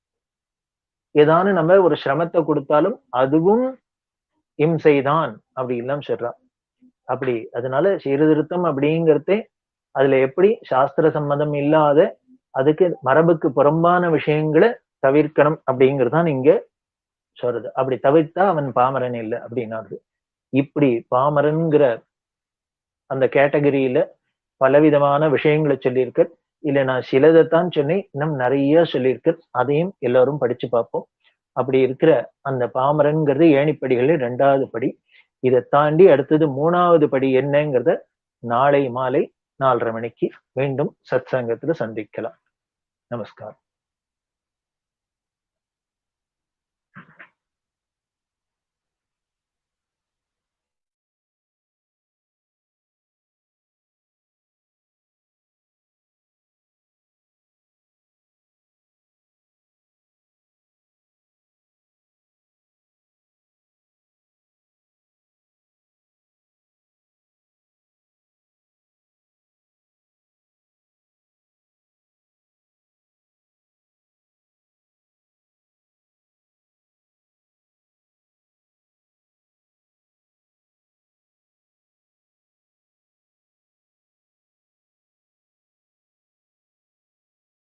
ஏதானு நம்ம ஒரு சிரமத்தை கொடுத்தாலும் அதுவும் இம்சைதான் அப்படி எல்லாம் சொல்றா அப்படி அதனால சீர்திருத்தம் அப்படிங்கறதே அதுல எப்படி சாஸ்திர சம்மதம் இல்லாத அதுக்கு மரபுக்கு புறம்பான விஷயங்களை தவிர்க்கணும் அப்படிங்கறதான் இங்க சொல்றது அப்படி தவிர்த்தா அவன் பாமரன் இல்லை அப்படின்னாரு இப்படி பாமரன்கிற அந்த கேட்டகரியில பலவிதமான விஷயங்களை சொல்லியிருக்க இல்ல நான் சிலதைத்தான் சொன்னேன் இன்னும் நிறைய சொல்லியிருக்க அதையும் எல்லாரும் படிச்சு பார்ப்போம் அப்படி இருக்கிற அந்த பாமரன்கிறது ஏணிப்படிகள் ரெண்டாவது படி இதை தாண்டி அடுத்தது மூணாவது படி என்னங்கிறத நாளை மாலை நாலரை மணிக்கு மீண்டும் சத் சங்கத்துல சந்திக்கலாம் நமஸ்காரம்